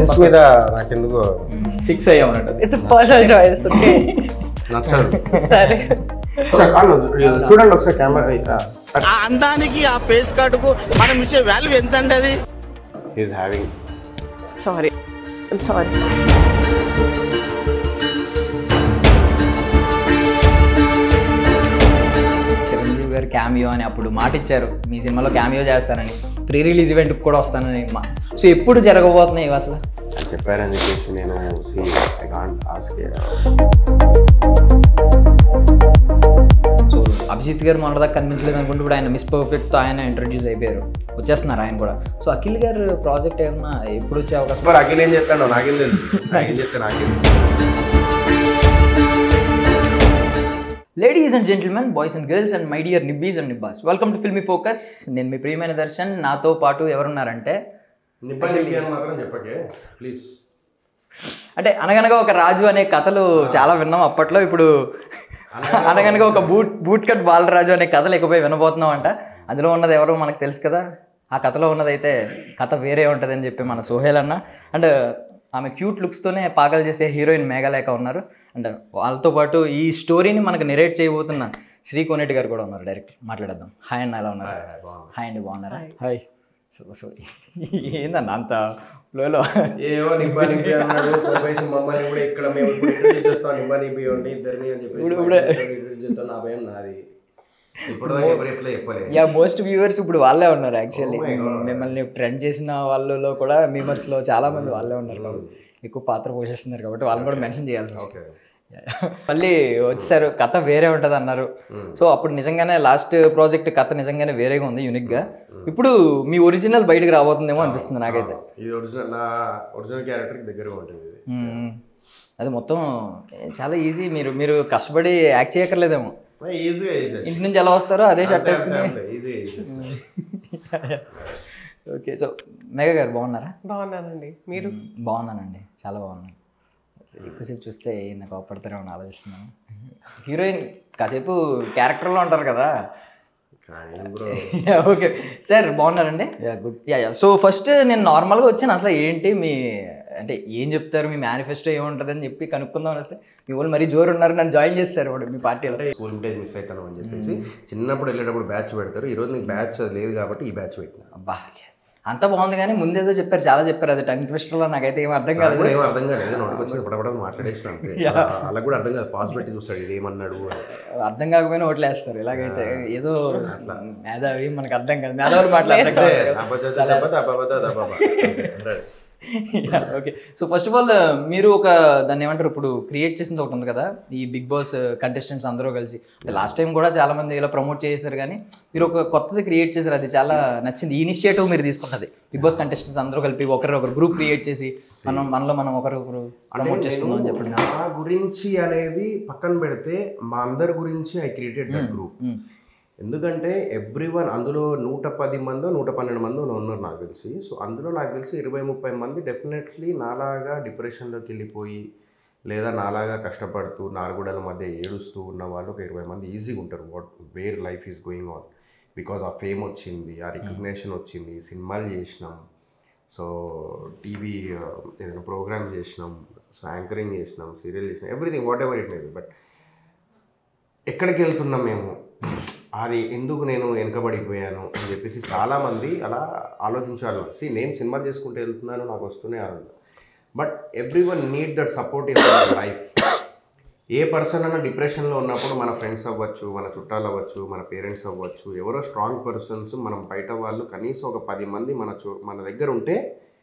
Friends మీద నాకెందుకు fix అయ్యామన్నట్టు ఇట్స్ పర్సనల్ చాయిస్ ఓకే నచ్చదు సరే ఒకసారి ఆ, నువ్వు చూడండి ఒకసారి కెమెరా ఆ అందానికి ఆ ఫేస్ కట్టుకు మనం ఇచ్చే వాల్యూ ఎంత అండి అది is having sorry I'm sorry Chiranjeevi garu cameo అని అప్పుడు మాట ఇచ్చారు మీ సినిమాలో క్యామియో చేస్తానని ప్రీ రిలీజ్ ఈవెంట్ కూడా వస్తానని మా సో ఎప్పుడు జరగబోతున్నాయి ఇవి అసలు చెప్పారని చెప్పేసి నేను see I can't ask so Abhijit garu మొన్నదాకా కనిపించలేదు అనుకుంటే ఇప్పుడు ఆయన మిస్ పర్ఫెక్ట్ ఆయన ఇంట్రడ్యూస్ అయిపోయారు వచ్చేస్తున్నారు ఆయన కూడా సో అఖిల్ గారు ప్రాజెక్ట్ ఏమన్నా ఎప్పుడు వచ్చే అవకాశం మరి అఖిల్ ఏం చెప్తాడు నాకేం తెలుసు నాకేం చెప్తే నాకేం ladies and gentlemen boys and girls and my dear nibbis and nibbas welcome to filmy focus నేను మీ ప్రియమైన దర్శన్ నాతో పాటు ఎవరున్నారంటే నిబ్బంది నిబ్బి అని మాత్రం చెప్పకే ప్లీజ్ అంటే అనగనగా ఒక రాజు అనే కథలు చాలా విన్నాం అప్పట్లో ఇప్పుడు అనగనగా ఒక బూట్ బూట్ కట్ బాలరాజు అనే కథలు ఎక్కువై వినబోతున్నాం అంట అందులో ఉన్నది ఎవరో మనకు తెలుసు కదా ఆ కథలో ఉన్నదైతే కథ వేరే ఉంటుంది అని చెప్పి మన సోహేల్ అన్న అండ్ ఆమె క్యూట్ లుక్స్తోనే పాగలు చేసే హీరోయిన్ మేఘలేక ఉన్నారు అండ్ వాళ్ళతో పాటు ఈ స్టోరీని మనకు నెరేట్ చేయబోతున్న శ్రీ కోనేటి గారు కూడా ఉన్నారు డైరెక్టర్ మాట్లాడేద్దాం హాయ్ అన్న ఎలా ఉన్నారు హాయ్ అండి బాగున్నారా హాయ్ సో సో ఏందన్న అంత లోలో ఏవో నిబ్బా నిబ్బి అన్నాడు కొబ్బేసి మమ్మల్ని కూడా ఇక్కడ మేము ఇప్పుడు ఇంట్రడ్యూస్ చేస్తాం నిబ్బా నిబ్బి ఉండి ఇద్దరిని అని చెప్పి ఇప్పుడు- ఇప్పుడే. ఇంట్రడ్యూస్ చేస్తాం నా భయం నాది ఇప్పుడు ఎవరు ఎట్లా చెప్పలేదు యా మోస్ట్ వ్యూవర్స్ ఇప్పుడు వాళ్ళే ఉన్నారు యాక్చువల్లీ Oh my God. మిమ్మల్ని ట్రెండ్ చేసిన వాళ్ళలో కూడా మీమర్స్ లో చాలా మంది వాళ్ళే ఉన్నారు కాబట్టి ఎక్కువ పాత్ర పోషిస్తున్నారు కాబట్టి వాళ్ళని కూడా మెన్షన్ చేయాల్సి ఓకే వస్తుంది మళ్ళీ వచ్చేసారు కథ వేరే ఉంటుంది అన్నారు సో అప్పుడు నిజంగానే లాస్ట్ ప్రాజెక్ట్ కథ నిజంగానే వేరేగా ఉంది యూనిక్ గా ఇప్పుడు మీ ఒరిజినల్ బయటకు రాబోతుందేమో అనిపిస్తుంది నాకైతే ఇది ఒరిజినల్ నా ఒరిజినల్ క్యారెక్టర్కి దగ్గరగా ఉంటుంది ఇది మ్మ్. అది మొత్తం చాలా ఈజీ మీరు మీరు కష్టపడి యాక్ట్ చేయక్కర్లేదేమో ఈజీగా చేసేసి ఇంటి నుంచి ఎలా వస్తారో అదే షర్ట్ వేసుకుని ఈజీ ఓకే సో మెగా గారు బాగున్నారా బాగున్నానండి మీరు బాగున్నానండి చాలా బాగున్నాను ఎక్కువసేపు చూస్తే ఈయన కోపడతారేమో అని ఆలోచిస్తున్నాను హీరోయిన్ కాసేపు క్యారెక్టర్లో ఉంటారు కదా కానీ బ్రో ఓకే సార్ బాగున్నారండి good ya ya so first నేను నార్మల్గా వచ్చాను అసలు ఏంటి మీ అంటే ఏం చెప్తారు మీ మేనిఫెస్టో ఏముంటుంది అని చెప్పి కనుక్కుందాం అసలు మీ వాళ్ళు మరీ జోరు ఉన్నారు నన్ను జాయిన్ చేస్తారు ఇప్పుడు మీ పార్టీలో స్కూల్ డేస్ మిస్ అవుతాను అని చెప్పేసి చిన్నప్పుడు వెళ్ళేటప్పుడు బ్యాచ్ పెడతారు ఈ రోజు నీకు బ్యాచ్ లేదు కాబట్టి ఈ బ్యాచ్ పెట్టిన అబ్బా అంతా బాగుంది కానీ ముందేదో చెప్పారు చాలా చెప్పారు అది టంగ్ ట్విస్టర్లో నాకైతే ఏం అర్థం నాకు కాలేదు కూడా ఏం అర్థం కాలేదు నోటికి వచ్చి పడపడ మాట్లాడేసిన అంతే అలా కూడా అర్థం కాదు పాస్ పెట్టి చూస్తాడు ఇది ఏమన్నాడు అని. అర్థం కాకపోయినా ఓట్లేస్తారు ఇలాగైతే ఏదో మేధావి మనకు అర్థం కాదు మేధావులు మాట్లాడతాం అంటే అబద్ధ అబద్ధ అబద్ధ అబద్ధ అంతే. Okay so first of all మీరు ఒక దాన్ని ఏమంటారు ఇప్పుడు క్రియేట్ చేసింది ఒకటి ఉంది కదా ఈ బిగ్ బాస్ కంటెస్టెంట్స్ అందరూ కలిసి అంటే లాస్ట్ టైం కూడా చాలా మంది ఇలా ప్రమోట్ చేశారు కానీ మీరు ఒక కొత్తది క్రియేట్ చేశారు అది చాలా నచ్చింది ఈ ఇనిషియేటివ్ మీరు తీసుకున్నది బిగ్ బాస్ కంటెస్టెంట్స్ అందరూ కలిపి ఒకరు ఒకరు గ్రూప్ క్రియేట్ చేసి మనం మనలో మనం ఒకరు ఒకరు ప్రమోట్ చేసుకుందాం అని చెప్పండి నా గురించి అనేది పక్కన పెడితే మా అందరి గురించి ఐ క్రియేటెడ్ దట్ గ్రూప్ ఎందుకంటే ఎవ్రీ వన్ అందులో నూట పది మందో నూట పన్నెండు మందో ఉన్నారు నాకు తెలిసి సో అందులో నాకు తెలిసి ఇరవై ముప్పై మంది డెఫినెట్లీ నాలాగా డిప్రెషన్లోకి వెళ్ళిపోయి లేదా నాలాగా కష్టపడుతూ నాలుగుడల మధ్య ఏడుస్తూ ఉన్న వాళ్ళు ఒక ఇరవై మంది ఈజీగా ఉంటారు what where life is going on because ఆ ఫేమ్ వచ్చింది ఆ రికగ్నేషన్ వచ్చింది సినిమాలు చేసినాం సో టీవీ ఏదైనా ప్రోగ్రామ్ చేసినాం సో యాంకరింగ్ చేసినాం సీరియల్ చేసినాం everything whatever it may but ఎక్కడికి వెళ్తున్నాం మేము అది ఎందుకు నేను వెనకబడిపోయాను అని చెప్పేసి చాలామంది అలా ఆలోచించాలి సి నేను సినిమా చేసుకుంటూ వెళ్తున్నాను నాకు వస్తూనే ఆనందం but every one need that support in life a person అన్న డిప్రెషన్లో ఉన్నప్పుడు మన ఫ్రెండ్స్ అవ్వచ్చు మన చుట్టాలు అవ్వచ్చు మన పేరెంట్స్ అవ్వచ్చు ఎవరో స్ట్రాంగ్ పర్సన్స్ మనం బయట వాళ్ళు కనీసం ఒక పది మంది మన చూ మన దగ్గర ఉంటే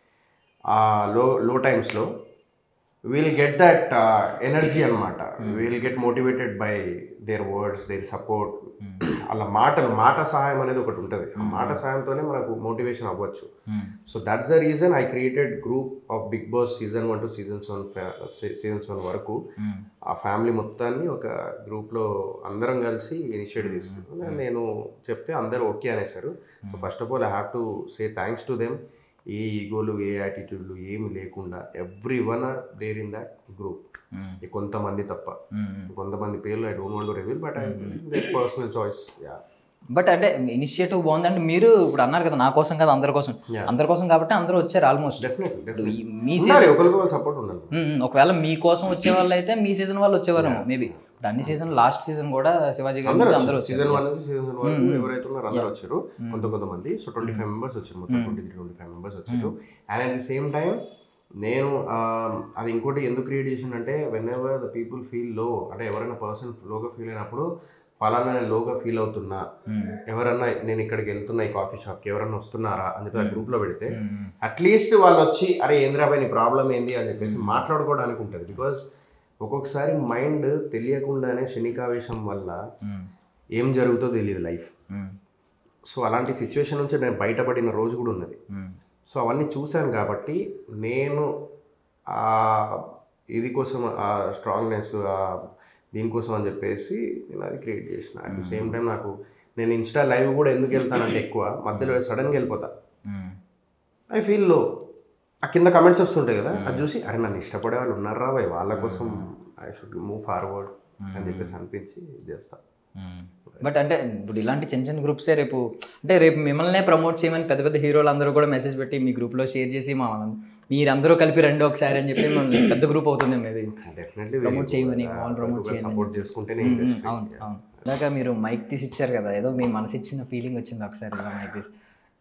ఆ లో లో టైమ్స్లో విల్ గెట్ దట్ ఎనర్జీ అనమాట will get motivated by their words their support అలా మాటలు మాట సహాయం అనేది ఒకటి ఉంటుంది ఆ మాట సహాయంతోనే మనకు మోటివేషన్ అవ్వచ్చు so that's the reason I created group of Bigg Boss season one two season seven season seven వరకు ఆ ఫ్యామిలీ మొత్తాన్ని ఒక గ్రూప్లో అందరం కలిసి ఇనిషియేటివ్ తీసుకున్నాం నేను చెప్తే అందరూ okay అనేసారు so first of all I have to say thanks to them ఏ ఈగోలు ఏ యాటిట్యూడ్లు ఏమి లేకుండా every one or there in that group కొంతమంది తప్ప కొంతమంది పేర్లు I don't want reveal but I personal choice yeah but అంటే ఇనిషియేటివ్ బాగుంది అంటే మీరు ఇప్పుడు అన్నారు కదా నా కోసం కదా అందరి కోసం అందరి కోసం కాబట్టి అందరూ వచ్చారు ఆల్మోస్ట్ మీ ఉండాలి ఒకరికి సపోర్ట్ ఉండాలి మ్మ్. ఒకవేళ మీకోసం వచ్చే వాళ్ళు అయితే మీ సీజన్ వాళ్ళు వచ్చేవారు మేబీ ఇప్పుడు అన్ని సీజన్ లాస్ట్ సీజన్ కూడా శివాజీ గారి నుంచి అందరూ వచ్చారు సీజన్ వన్ నుంచి సీజన్ వరకు ఎవరైతే ఉన్నారో అందరూ వచ్చారు కొంత కొంతమంది సో ట్వంటీ ఫైవ్ మెంబర్స్ వచ్చారు మొత్తం twenty three twenty five members వచ్చారు and at the same time నేను ఆ, అది ఇంకోటి ఎందుకు క్రియేట్ చేసిన అంటే whenever the people feel low అంటే ఎవరైనా పర్సన్ లోగా ఫీల్ అయినప్పుడు ఫలానా నేను లోగా ఫీల్ అవుతున్నా ఎవరన్నా నేను ఇక్కడికి వెళ్తున్నా ఈ కాఫీ షాప్కి ఎవరన్నా వస్తున్నారా అని చెప్పి ఆ గ్రూప్లో పెడితే అట్లీస్ట్ వాళ్ళు వచ్చి అరే ఏంద్రాబాయ్ నీ ప్రాబ్లం ఏంది అని చెప్పేసి మాట్లాడుకోవడానికి ఉంటుంది బికాస్ ఒక్కొక్కసారి మైండ్ తెలియకుండానే శనికావేశం వల్ల ఏం జరుగుతుందో తెలియదు లైఫ్ సో అలాంటి సిచ్యువేషన్ నుంచి నేను బయటపడిన రోజు కూడా ఉన్నది సో అవన్నీ చూశాను కాబట్టి నేను ఆ ఇది కోసం ఆ స్ట్రాంగ్నెస్ దీనికోసం అని చెప్పేసి నేను అది క్రియేట్ చేసిన అట్ ది సేమ్ టైం నాకు నేను ఇన్స్టా లైవ్ కూడా ఎందుకు వెళ్తానంటే ఎక్కువ మధ్యలో సడన్గా వెళ్ళిపోతా ఐ ఫీల్ లో ఆ కింద కమెంట్స్ వస్తుంటాయి కదా అది చూసి అరే నన్ను ఇష్టపడే వాళ్ళు ఉన్నారా భయ్ వాళ్ళ కోసం ఐ షుడ్ మూవ్ ఫార్వర్డ్ అని చెప్పేసి అనిపించి చేస్తా బట్ అంటే ఇప్పుడు ఇలాంటి చిన్న చిన్న గ్రూప్సే రేపు అంటే రేపు మిమ్మల్నే ప్రమోట్ చేయమని పెద్ద పెద్ద హీరోలు అందరూ కూడా మెసేజ్ పెట్టి మీ గ్రూప్లో షేర్ చేసి మా మీరందరూ కలిపి రండి ఒకసారి అని చెప్పి మమ్మల్ని పెద్ద గ్రూప్ అవుతుంది మీది డెఫినెట్లీ ప్రమోట్ చేయమని వాళ్ళు ప్రమోట్ చేయమని సపోర్ట్ చేసుకుంటేనే ఉమ్, అవును అవును ఇందాక మీరు మైక్ తీసి ఇచ్చారు కదా ఏదో మీ మనసు ఇచ్చిన ఫీలింగ్ వచ్చింది ఒకసారి ఇలా మైక్ తీసి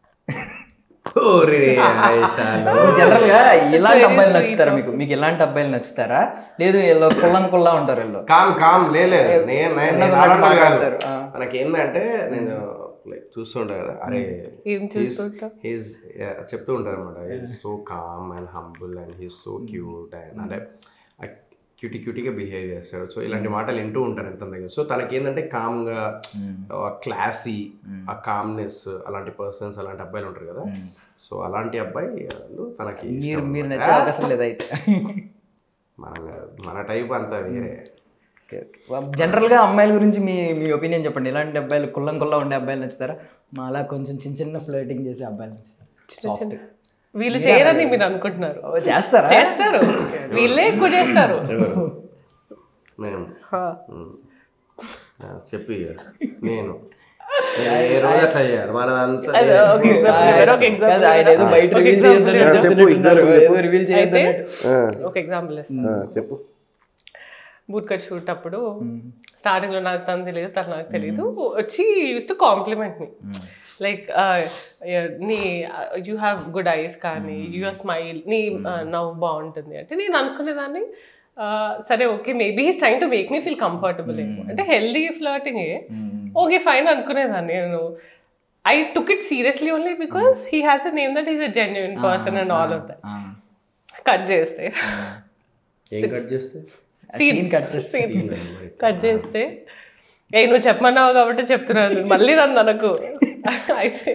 జనరల్ గా ఇలాంటి అబ్బాయిలు నచ్చుతారా మీకు మీకు ఇలాంటి అబ్బాయిలు నచ్చుతారా లేదు వీళ్ళు కుల్లం కుల్లా ఉంటారు వీళ్ళు కామ్ కామ్ లేదు నేను నేను- నేను ఉన్నది అలాంటి కాదు మాట్లాడతారు. ఆ. మనకి ఏంటంటే నేను లైక్ చూస్తుంటా కదా అరే ఏం చూస్తుంటావు? హీస్ చెప్తూ ఉంటారు అనమాట he's so calm and humble and he's so cute and అంటే క్యూటీ క్యూటీగా బిహేవ్ చేస్తాడు సో ఇలాంటి మాటలు వింటూ ఉంటారు ఎంత దగ్గర సో తనకి ఏంటంటే కామ్గా క్లాసీ ఆ కామ్నెస్ అలాంటి పర్సన్స్ అలాంటి అబ్బాయిలు ఉంటారు కదా సో అలాంటి అబ్బాయి వాళ్ళు తనకి మీరు ఇష్టం మీరు అన్నమాట. నచ్చే అవకాశం లేదైతే మన మన టైప్ అంతా వేరే జనరల్ గా అమ్మాయిల గురించి మీ మీ ఒపీనియన్ చెప్పండి ఇలాంటి అబ్బాయిలు కుల్లం కుల్లా ఉండే అబ్బాయిలు నచ్చుతారా మా అలా కొంచెం చిన్న చిన్న ఫ్లర్టింగ్ చేసే అబ్బాయిలు నచ్చుతారా Soft. వీళ్ళు చేయరని మీరు అనుకుంటున్నారు ఓ, చేస్తారా చేస్తారు వీళ్ళే ఎక్కువ చేస్తారు ఎవరు నేను హా. ఉమ్. ఆ, చెప్పు ఇక. నేను నేను ఏ రోజు అట్లా చేయాలి మనదంతా అదే, ఒక example ఇవ్వరు, ఒక example కాదు, ఆయన ఏదో ఇవ్వరా? బయట ఒక రివీల్ example చేయొద్దని ఇవ్వరా? చెప్తున్నట్టున్నారు ఏదో రివీల్ అయితే చేయొద్దని ఒక ఎగ్జాంపుల్ ఇస్తాను చెప్పు బూట్ కట్ షూట్ అప్పుడు స్టార్టింగ్ లో నాకు తను తెలియదు తను నాకు తెలియదు వచ్చి use to compliment me like నీ యూ హ్యావ్ గుడ్ ఐస్ కానీ యువర్ స్మైల్ నీ uh, నవ్వు బాగుంటుంది అంటే నేను అనుకునేదాన్ని uh, సరే okay maybe he's train to make me feel comfortable ఏమో అంటే హెల్దీ ఫ్లర్టింగ్ ఓకే ఫైన్ అనుకునేదాన్ని నేను I took it seriously only because he has a name that is a genuine person and all of that cut చేస్తే ఏం cut చేస్తే scene cut చేసి cut చేస్తే ఏ నువ్వు చెప్పమన్నావు కాబట్టి చెప్తున్నాను మళ్ళీ నన్ను అనకు అయితే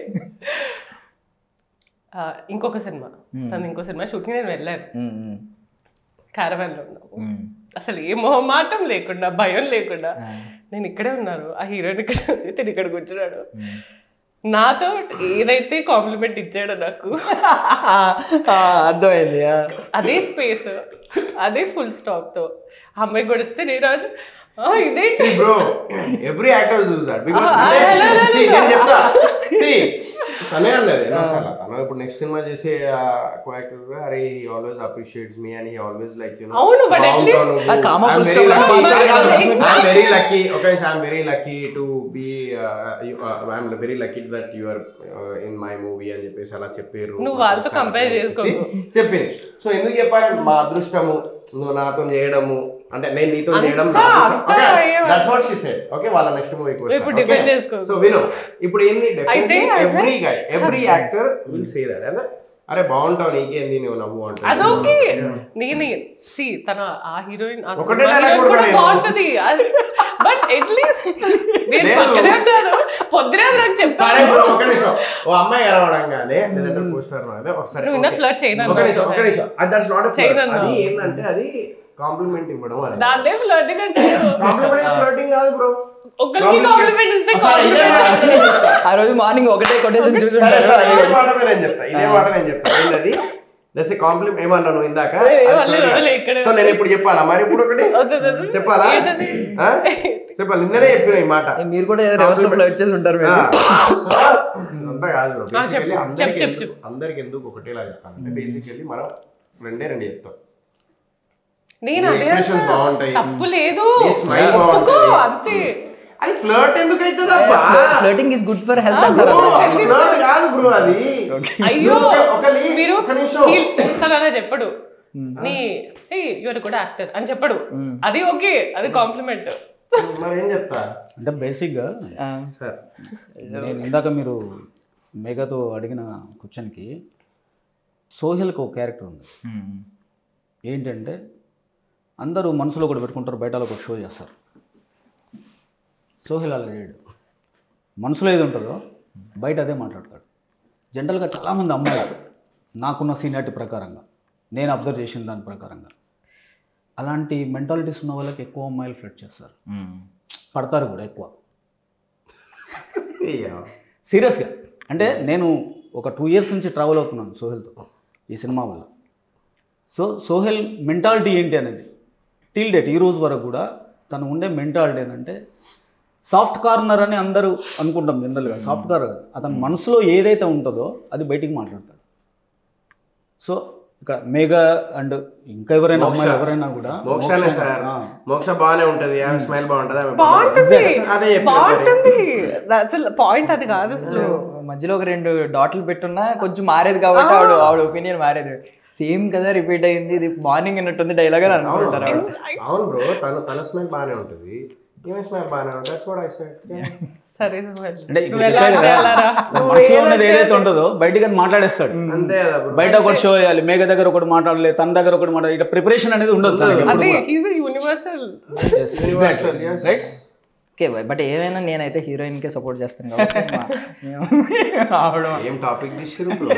ఆ, ఇంకొక సినిమా తను ఇంకో సినిమా షూటింగ్ నేను వెళ్ళాను క్యారవాన్లో ఉన్నాము అసలు ఏ మొహమాటం లేకుండా భయం లేకుండా నేను ఇక్కడే ఉన్నాను ఆ హీరోయిన్ ఇక్కడ ఉంది, తిని ఇక్కడ కూర్చున్నాడు నాతో ఏదైతే కాంప్లిమెంట్ ఇచ్చాడో నాకు అర్థమైంది అదే స్పేస్ అదే ఫుల్ స్టాప్ తో ఆ అమ్మాయి కొడిస్తే నేను రాజు "ఆ, ఇదే bro every actor choose that because Ah, hello, hello, hello. నేను చెప్తా see తనే అన్నది ఎన్నోసార్లు తను ఇప్పుడు నెక్స్ట్ సినిమా చేసే కో యాక్టర్ అరే he always appreciates me and he always like you know అవును, but at least- ఆ comma full stop లో I'm very lucky okay I'm very lucky to be I'm very lucky that you are in my movie అని చెప్పేసి అలా చెప్పారు నువ్వు వాళ్ళతో compare చేసుకోకు. చెప్పింది సో ఎందుకు చెప్పాలంటే మా అదృష్టము నువ్వు నాతో చేయడము అంటే నేను నీతో చేయడం అంతా, అంతా ఏం- that's what she said okay వాళ్ళ నెక్స్ట్ మూవీ ఇప్పుడు depend చేసుకోకు. సో విను ఇప్పుడు ఏంది అయితే every guy every actor will say that అదే అరే బాగుంటావు నీకేంది నువ్వు నవ్వు అంటావు అదోకే నేను సి తన ఆ హీరోయిన్ ఆ ఒకటే సినిమా dialogue హీరోయిన్ కూడా కూడా లేదు. బాగుంటది బట్ అట్లీస్ట్ నేను లేదు. పక్కనే ఉంటాను పొద్దునే నాకు సరే చెప్తాను ఇప్పుడు ఒక నిమిషం ఓ అమ్మాయి కలవడంగానే లేదంటే పోస్టర్ అదే ఒకసారి నువ్వు ఇంత okay. flirt చేయను ఒక నిమిషం ఒక నిమిషం అది దట్స్ నాట్ చేయను అది అన్నావు. ఏంటంటే అది కాంప్లిమెంట్ ఇవ్వడం అని దాన్నే ఫ్లర్టింగ్ అంటే కాంప్లిమెంట్ ఫ్లర్టింగ్ కాదు బ్రో ఒకరికి కాంప్లిమెంట్ ఇస్తే కాంప్లిమెంట్ ఆ రోజు మార్నింగ్ ఒకటే కొటేషన్ చూసి సరే ఉంటారు. సరే ఇదే మాట నేను చెప్తా ఇదే మాట నేను చెప్తా ఏంటది దట్స్ కాంప్లిమెంట్ ఏమన్నాను ఇందాక ఏ, అది వదిలే, sorry. వదిలే, ఇక్కడే సో నేను ఇప్పుడు చెప్పాలా మరి ఇప్పుడు ఒకటి వద్దు, వద్దు, వద్దు. చెప్పాలా ఏంటది? ఆ? చెప్పాలి నిన్ననే చెప్పిన ఈ మాట ఏ, మీరు కూడా రివర్స్ ఫ్లర్ట్ చేసి ఉంటారు ఆ, మీరు సో, అంతా కాదు bro. ఆ, చెప్పు. Basically అందరికి చెప్పు, ఎందుకు- అందరికి ఎందుకు ఒకటేలా చెప్తానంటే బేసికల్లీ మనం రెండే రెండు చెప్తాం నేను నీ అదే expressions అన్నా. బాగుంటాయి. తప్పు లేదు నీ smile ఒప్పుకో బాగుంటది. అంతే అది ఫ్లర్ట్ ఎందుకు అవుతుందా flirting is good for health అంటారు ఫ్లర్ట్ కాదు బ్రో అది అయ్యో ఒక- ఒక- మీరు ఒక నిమిషం. తననే చెప్పడు నీ యువర్ కూడా యాక్టర్ అని చెప్పడు అది ఓకే అది కాంప్లిమెంట్ మరి ఏం చెప్తా అంటే బేసిక్గా సార్ నేను ఇందాక మీరు మేఘతో అడిగిన క్వశ్చన్కి సోహెల్కి ఒక క్యారెక్టర్ ఉంది ఏంటంటే అందరూ మనసులో కూడా పెట్టుకుంటారు బయట ఒక షో చేస్తారు సోహెల్ అలా చేయడు మనసులో ఏది ఉంటుందో బయట అదే మాట్లాడతాడు జనరల్గా చాలామంది అమ్మాయిలు నాకున్న సీనియారిటీ ప్రకారంగా నేను అబ్జర్వ్ చేసిన దాని ప్రకారంగా అలాంటి మెంటాలిటీస్ ఉన్న వాళ్ళకి ఎక్కువ అమ్మాయిలు ఫ్లడ్ చేస్తారు పడతారు కూడా ఎక్కువ అయ్యా. సీరియస్గా అంటే నేను ఒక టూ ఇయర్స్ నుంచి ట్రావెల్ అవుతున్నాను సోహెల్తో ఈ సినిమా వల్ల సో సోహెల్ మెంటాలిటీ ఏంటి అనేది టిల్ డేట్ ఈ రోజు వరకు కూడా తను ఉండే మెంటాలిటీ ఏంటంటే సాఫ్ట్ కార్నర్ అని అందరూ అనుకుంటాం జనరల్గా సాఫ్ట్ కార్నర్ అతని మనసులో ఏదైతే ఉంటుందో అది బయటికి మాట్లాడతాడు సో ఇక్కడ మేఘా అండ్ ఇంకా ఎవరైనా అమ్మాయిలు ఎవరైనా కూడా మోక్షనే మోక్ష- సార్ ఆ. మోక్ష బాగానే ఉంటది ఆమె స్మైల్ బాగుంటది ఆమె బాగుంటుంది అదే చెప్పిన బాగుంటుంది అసలు పాయింట్ అది కాదు అసలు మధ్యలో ఒక రెండు డాట్లు పెట్టున్నా కొంచెం మారేది కాబట్టి ఆవిడ ఆవిడ ఒపీనియన్ మారేది సేమ్ కదా రిపీట్ అయింది ఇది మార్నింగ్ అన్నట్టుంది డైలాగ్ అని అనుకుంటారు ఆవిడ. అవును బ్రో తను తన స్మైల్ బాగానే ఉంటది ఈమె స్మైల్ బాగానే ఉంటుంది దట్స్ వాట్ ఐ సెడ్ సరే సుహెల్. అంటే ఇప్పుడు నువ్వు ఎలా చెప్పాడు కదా, వెళ్ళారా? తన నువ్వు మనసులో ఉన్నది ఏదంటే ఏదైతే ఉంటుందో బయటికి అది మాట్లాడేస్తాడు అంతే కదా bro. బయట ఒకటి షో చేయాలి మేఘ దగ్గర ఒకటి మాట్లాడాలి తన దగ్గర ఒకటి మాట్లాడాలి ఇట్లా ప్రిపరేషన్ అనేది ఉండదు తనకి ఎప్పుడు అదే కూడా. He's universal Universal, yes. Right okay but ఏమైనా నేనైతే హీరోయిన్ కే సపోర్ట్ చేస్తాను కాబట్టి మా- మేము- ఆవిడ ఏం టాపిక్ తీసిరు బ్రో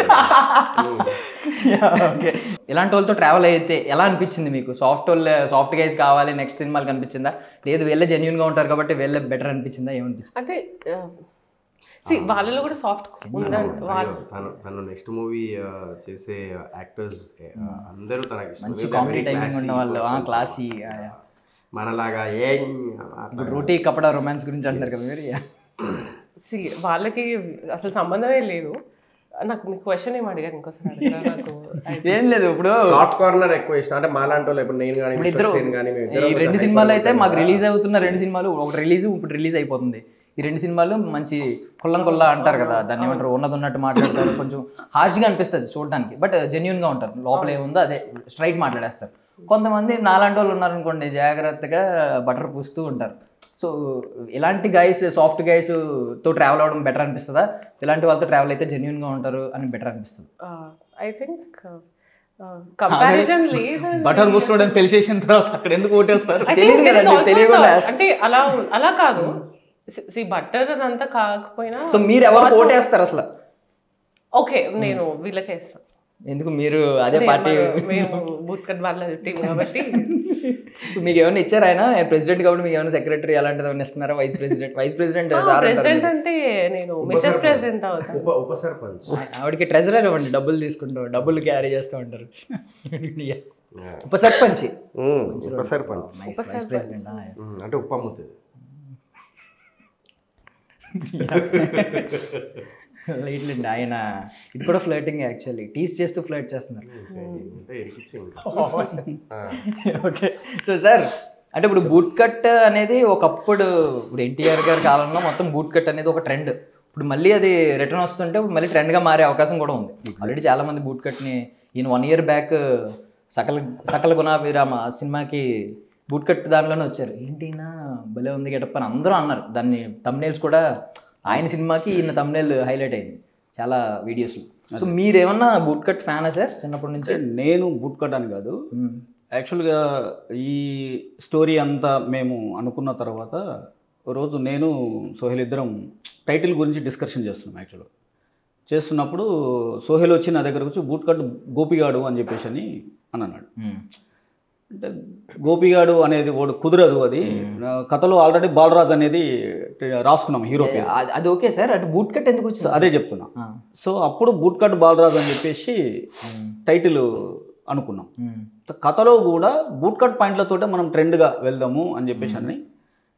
ఓకే ఇలాంటి వాళ్ళతో ట్రావెల్ అయితే ఎలా అనిపించింది మీకు సాఫ్ట్ వాళ్ళు సాఫ్ట్ గైస్ కావాలి నెక్స్ట్ సినిమాలు కనిపించిందా లేదు వీళ్ళే జెన్యున్ గా ఉంటారు కాబట్టి వీళ్ళే బెటర్ అనిపించిందా ఏమనిపించింది అంటే సి వాళ్ళలో కూడా సాఫ్ట్ ఉందండి వాళ్ళ తను తను నెక్స్ట్ మూవీ చేసే యాక్టర్స్ అందరూ తనకి ఇష్టం. మంచి They're కామెడీ very టైమింగ్ ఉన్న classy వాళ్ళు persons. క్లాసీ మనలాగా ఏం ఇప్పుడు రోటీ కపడా రొమాన్స్ గురించి అంటారు కదా మీరు సి వాళ్ళకి అసలు సంబంధమే లేదు నాకు మీ క్వశ్చన్ ఏం అడిగారు ఇంకోసారి అడగరా నాకు ఏం లేదు ఇప్పుడు సాఫ్ట్ కార్నర్ ఎక్కువ ఇష్టం అంటే మాలాంటి వాళ్ళు ఇప్పుడు నేను కానీ ఇప్పుడు ఇద్దరు కానీ ఈ రెండు సినిమాలు అయితే మాకు రిలీజ్ అవుతున్న రెండు సినిమాలు ఒకటి రిలీజ్ ఇప్పుడు రిలీజ్ అయిపోతుంది ఈ రెండు సినిమాలు మంచి కుల్లం కుల్ల అంటారు కదా దాన్ని ఏమంటారు ఉన్నది ఉన్నట్టు మాట్లాడతారు కొంచెం హార్ష్గా అనిపిస్తుంది చూడడానికి బట్ గా ఉంటారు లోపల ఏముందో అదే స్ట్రైట్ మాట్లాడేస్తారు కొంతమంది నాలాంటి వాళ్ళు ఉన్నారనుకోండి జాగ్రత్తగా బటర్ పూస్తూ ఉంటారు సో ఇలాంటి గైస్ సాఫ్ట్ గైస్ తో ట్రావెల్ అవ్వడం బెటర్ అనిపిస్తుందా ఇలాంటి వాళ్ళతో ట్రావెల్ అయితే genuine గా ఉంటారు అని బెటర్ అనిపిస్తుంది ఐ థింక్ కంపారిజన్ లేదండి బటర్ పూస్తున్నాడు అని తెలిసేసిన తర్వాత అక్కడ ఎందుకు ఓటేస్తారు I think తెలియదు there is కదండి, also తెలియకుండా a- అంటే అలా ఉం- అలా కాదు సి బట్టర్ అదంతా కాకపోయినా సో మీరు ఎవరు ఓటేస్తారు అసలు ఓకే నేను వీళ్ళకే ఇస్తాను ఎందుకు మీరు అదే పార్టీ మేము బూట్ కట్ వాళ్ళ టీం కాబట్టి మీకు ఏమైనా ఇచ్చారు ఆయన ప్రెసిడెంట్ కాబట్టి మీకు ఏమైనా సెక్రటరీ అలాంటిది ఏమైనా ఇస్తున్నారా vice president vice president sir president అంటే నేను మిస్సెస్ ప్రెసిడెంట్ అవుతాను ఉప ఉప సర్పంచ్ ఆవిడకి ట్రెజరర్ ఇవ్వండి డబ్బులు తీసుకుంటాం డబ్బులు క్యారీ చేస్తూ ఉంటారు ఉప సర్పంచ్ ఉమ్, ఉప సర్పంచ్ వైస్ ప్రెసిడెంట్ ఉమ్, అంటే ఉప్పు అమ్ముతుంది లేట్లేండి ఆయన ఇది కూడా ఫ్లర్టింగ్ యాక్చువల్లీ టీస్ చేస్తూ ఫ్లర్ట్ చేస్తున్నారు అంటే ఇరికిచ్చి ఇంకా ఆ. ఓకే సో సార్ అంటే ఇప్పుడు బూట్ కట్ అనేది ఒకప్పుడు ఇప్పుడు ఎన్టీఆర్ గారి కాలంలో మొత్తం బూట్ కట్ అనేది ఒక ట్రెండ్ ఇప్పుడు మళ్ళీ అది రిటర్న్ వస్తుంటే ఇప్పుడు మళ్ళీ ట్రెండ్గా మారే అవకాశం కూడా ఉంది ఆల్రెడీ చాలా మంది బూట్ కట్ని ఈయన వన్ ఇయర్ బ్యాక్ సకల సకల గుణాభిరామ ఆ సినిమాకి బూట్ కట్ దానిలోనే వచ్చారు ఏంటినా భలే ఉంది గెటప్ అని అందరూ అన్నారు దాన్ని తమ్నేల్స్ కూడా ఆయన సినిమాకి ఈయన తమ్నేల్ హైలైట్ అయింది చాలా వీడియోస్లో సో మీరేమన్నా బూట్ కట్ ఫ్యానా సార్ చిన్నప్పటి నుంచి అంటే నేను బుట్ కట్ అని కాదు యాక్చువల్గా ఈ స్టోరీ అంతా మేము అనుకున్న తర్వాత ఓ రోజు నేను సోహెల్ ఇద్దరం టైటిల్ గురించి డిస్కషన్ చేస్తున్నాం యాక్చువల్గా చేస్తున్నప్పుడు సోహెల్ వచ్చి నా దగ్గరకు వచ్చి బూట్ కట్ గోపిగాడు అని చెప్పేసి అని అని అన్నాడు మ్మ్. అంటే గోపిగాడు అనేది వాడు కుదరదు అది ఆ, కథలో ఆల్రెడీ బాలరాజ్ అనేది రాసుకున్నాం హీరో పేరు అది- అది ఓకే సార్ అంటే బూట్ కట్ ఎందుకు వచ్చింది అదే చెప్తున్నా ఆ. సో అప్పుడు బూట్ కట్ బాలరాజ్ అని చెప్పేసి టైటిల్ అనుకున్నాం మ్మ్. కథలో కూడా బూట్ కట్ పాయింట్లతోటే మనం ట్రెండ్గా వెళ్దాము అని చెప్పేసి అని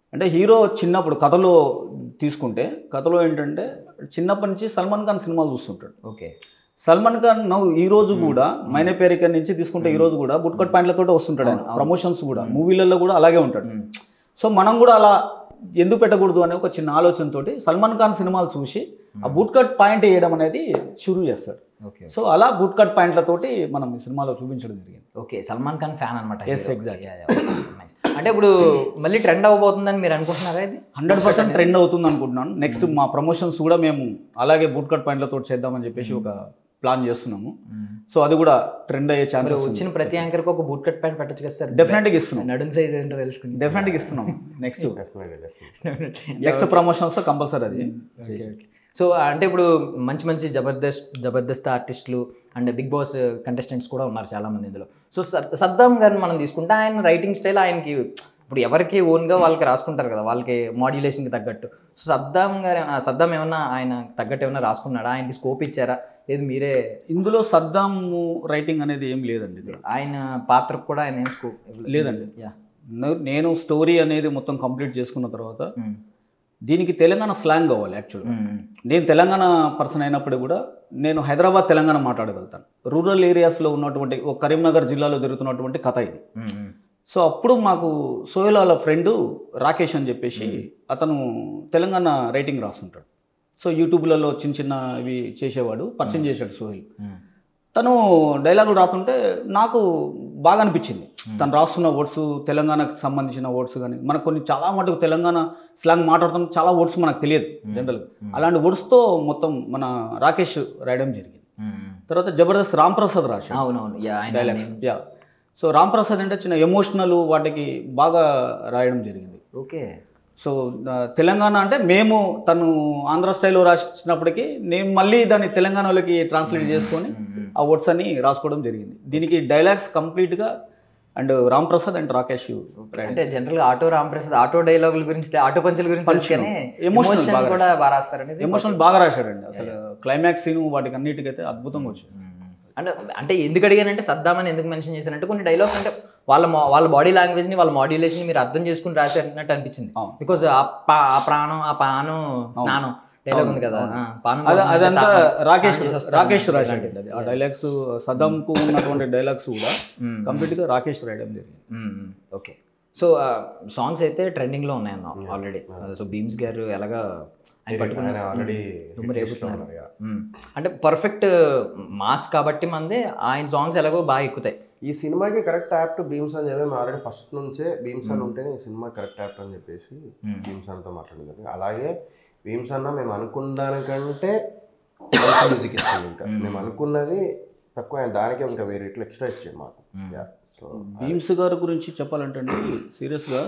అంటే హీరో చిన్నప్పుడు కథలో తీసుకుంటే కథలో ఏంటంటే చిన్నప్పటి నుంచి సల్మాన్ ఖాన్ సినిమాలు చూస్తుంటాడు ఓకే సల్మాన్ ఖాన్ నవ్వు ఈ రోజు కూడా మైనే పేరిక నుంచి తీసుకుంటే ఈ రోజు కూడా బుట్కట్ ప్యాంట్లతో వస్తుంటాడు ఆయన ప్రమోషన్స్ కూడా మూవీలలో కూడా అలాగే ఉంటాడు సో మనం కూడా అలా ఎందుకు పెట్టకూడదు అనే ఒక చిన్న ఆలోచనతోటి సల్మాన్ ఖాన్ సినిమాలు చూసి ఆ బూట్ కట్ పాయింట్ వేయడం అనేది షురూ చేస్తాడు ఓకే సో అలా బూట్ కట్ పాయింట్లతోటి మనం ఈ సినిమాలో చూపించడం జరిగింది ఓకే సల్మాన్ ఖాన్ ఫ్యాన్ అనమాట Yes, exactly. అంటే ఇప్పుడు మళ్ళీ ట్రెండ్ అవ్వబోతుందని మీరు అనుకుంటున్నారా ఇది హండ్రెడ్ పర్సెంట్ ట్రెండ్ అవుతుంది అనుకుంటున్నాను నెక్స్ట్ మా ప్రమోషన్స్ కూడా మేము అలాగే బూట్ కట్ పాయింట్లతో చేద్దామని చెప్పేసి ఒక ప్లాన్ చేస్తున్నాము సో అది కూడా ట్రెండ్ అయ్యే మరి ఛాన్సెస్ వచ్చిన ప్రతి యాంకర్కి ఒక బూట్ కట్ ప్యాంట్ పెట్టచ్చు కదా సార్ డెఫినెట్గా ఇస్తున్నాం నడున్ సైజ్ ఏంటో తెలుసుకుంది డెఫినెట్గా ఇస్తున్నాం next Definitely, definitely. Next promotions compulsory అది సో అంటే ఇప్పుడు మంచి మంచి జబర్దస్త్ జబర్దస్త్ ఆర్టిస్టులు అండ్ బిగ్ బాస్ కంటెస్టెంట్స్ కూడా ఉన్నారు చాలా మంది ఇందులో సో సద్- సద్దాం గారిని మనం తీసుకుంటే ఆయన రైటింగ్ స్టైల్ ఆయనకి ఇప్పుడు ఎవరికి ఓన్గా వాళ్ళకి రాసుకుంటారు కదా వాళ్ళకి మాడ్యులేషన్కి తగ్గట్టు సో సద్దాం గారు ఆ సద్దాం ఏమన్నా ఆయన తగ్గట్టు ఏమన్నా రాసుకున్నాడా ఆయనకి స్కోప్ ఇచ్చారా లేదు మీరే ఇందులో సద్దాం రైటింగ్ అనేది ఏం లేదండి ఇక్కడ ఆయన పాత్రకు కూడా ఆయన ఏం స్కోప్ లేదండి. యా నే- నేను స్టోరీ అనేది మొత్తం కంప్లీట్ చేసుకున్న తర్వాత దీనికి తెలంగాణ స్లాంగ్ కావాలి యాక్చువల్గా నేను తెలంగాణ పర్సన్ అయినప్పుడు కూడా నేను హైదరాబాద్ తెలంగాణ మాట్లాడగలుగుతాను రూరల్ ఏరియాస్లో ఉన్నటువంటి ఒక కరీంనగర్ జిల్లాలో జరుగుతున్నటువంటి కథ ఇది సో అప్పుడు మాకు సోహెల్ వాళ్ళ ఫ్రెండ్ రాకేష్ అని చెప్పేసి అతను తెలంగాణ రైటింగ్ రాస్తుంటాడు సో యూట్యూబ్లలో చిన్న చిన్న ఇవి చేసేవాడు పరిచయం చేశాడు సోహెల్ తను డైలాగులు రాస్తుంటే నాకు బాగా అనిపించింది తను రాస్తున్న వర్డ్స్ తెలంగాణకు సంబంధించిన వర్డ్స్ కానీ మనకు కొన్ని చాలా మటుకు తెలంగాణ స్లాంగ్ మాట్లాడుతున్న చాలా వర్డ్స్ మనకు తెలియదు జనరల్గా అలాంటి వర్డ్స్తో మొత్తం మన రాకేష్ రాయడం జరిగింది తర్వాత జబర్దస్త్ రామ్ ప్రసాద్ రాశాడు అవునవును యా ఆయన dialogues ya so Ram Prasad అంటే చిన్న ఎమోషనల్ వాటికి బాగా రాయడం జరిగింది ఓకే సో ఆ, తెలంగాణ అంటే మేము తను ఆంధ్ర స్టైల్లో రాసినప్పటికీ నేను మళ్ళీ దాన్ని తెలంగాణలోకి ట్రాన్స్లేట్ చేసుకొని ఆ వర్డ్స్ అని రాసుకోవడం జరిగింది దీనికి డైలాగ్స్ కంప్లీట్గా అండ్ రామ్ ప్రసాద్ అండ్ రాకేష్ రాయడం. అంటే జనరల్ గా ఆటో రామప్రసాద్ ఆటో డైలాగుల గురించి ఆటో పంచుల గురించి తెలుసు కానీ Emotional emotion బాగా కూడా బాగా రాస్తారనేది ఎమోషనల్ బాగా రాశాడండి అసలు క్లైమాక్స్ సీన్ వాటికి అన్నిటికైతే అద్భుతంగా వచ్చింది అంటే అంటే ఎందుకు అడిగానంటే సద్దామని ఎందుకు మెన్షన్ చేశానంటే కొన్ని డైలాగ్స్ అంటే వాళ్ళ మా- వాళ్ళ బాడీ లాంగ్వేజ్ ని వాళ్ళ మాడ్యులేషన్ మీరు అర్థం చేసుకుని రాశారన్నట్టు అనిపించింది అవును. బికాజ్ ఆ పా- ఆ ప్రాణం ఆ పానం స్నానం డైలాగ్ ఉంది కదా ఆ, పానం అది పోతుంది, అదంతా తానం- రాకేష్ తానం చేసి వస్తాను. రాకేష్ రాశాడు అది ఆ డైలాగ్స్ సదాంకు ఉన్నటువంటి డైలాగ్స్ కూడా కంప్లీట్గా రాకేష్ రాయడం జరిగింది ఓకే సో సాంగ్స్ అయితే ట్రెండింగ్ లో ఉన్నాయన్న ఆల్రెడీ సో బీమ్స్ గారు ఎలాగా ఆయన పట్టుకున్న ఆయన ఆల్రెడీ దుమ్ము రేపుతున్నారు మ్మ్. అంటే పర్ఫెక్ట్ మాస్ కాబట్టి మంది ఆయన సాంగ్స్ ఎలాగో బాగా ఎక్కుతాయి ఈ సినిమాకి కరెక్ట్ యాప్ట్ భీమ్స్ అని చెప్పి మేము ఆల్రెడీ ఫస్ట్ నుంచే భీమ్స్ అని ఉంటేనే ఈ సినిమా కరెక్ట్ యాప్ట్ అని చెప్పేసి భీమ్స్ అన్నతో మాట్లాడింది అలాగే భీమ్స్ అన్న మేము అనుకున్న దానికంటే మంచి మ్యూజిక్ ఇచ్చింది ఇంకా మేము అనుకున్నది తక్కువ ఆయన దానికే ఇంకా వేరే ఇట్లా ఎక్స్ట్రా ఇచ్చింది మాకు సో భీమ్స్ గారి గురించి చెప్పాలంటే అండి సీరియస్గా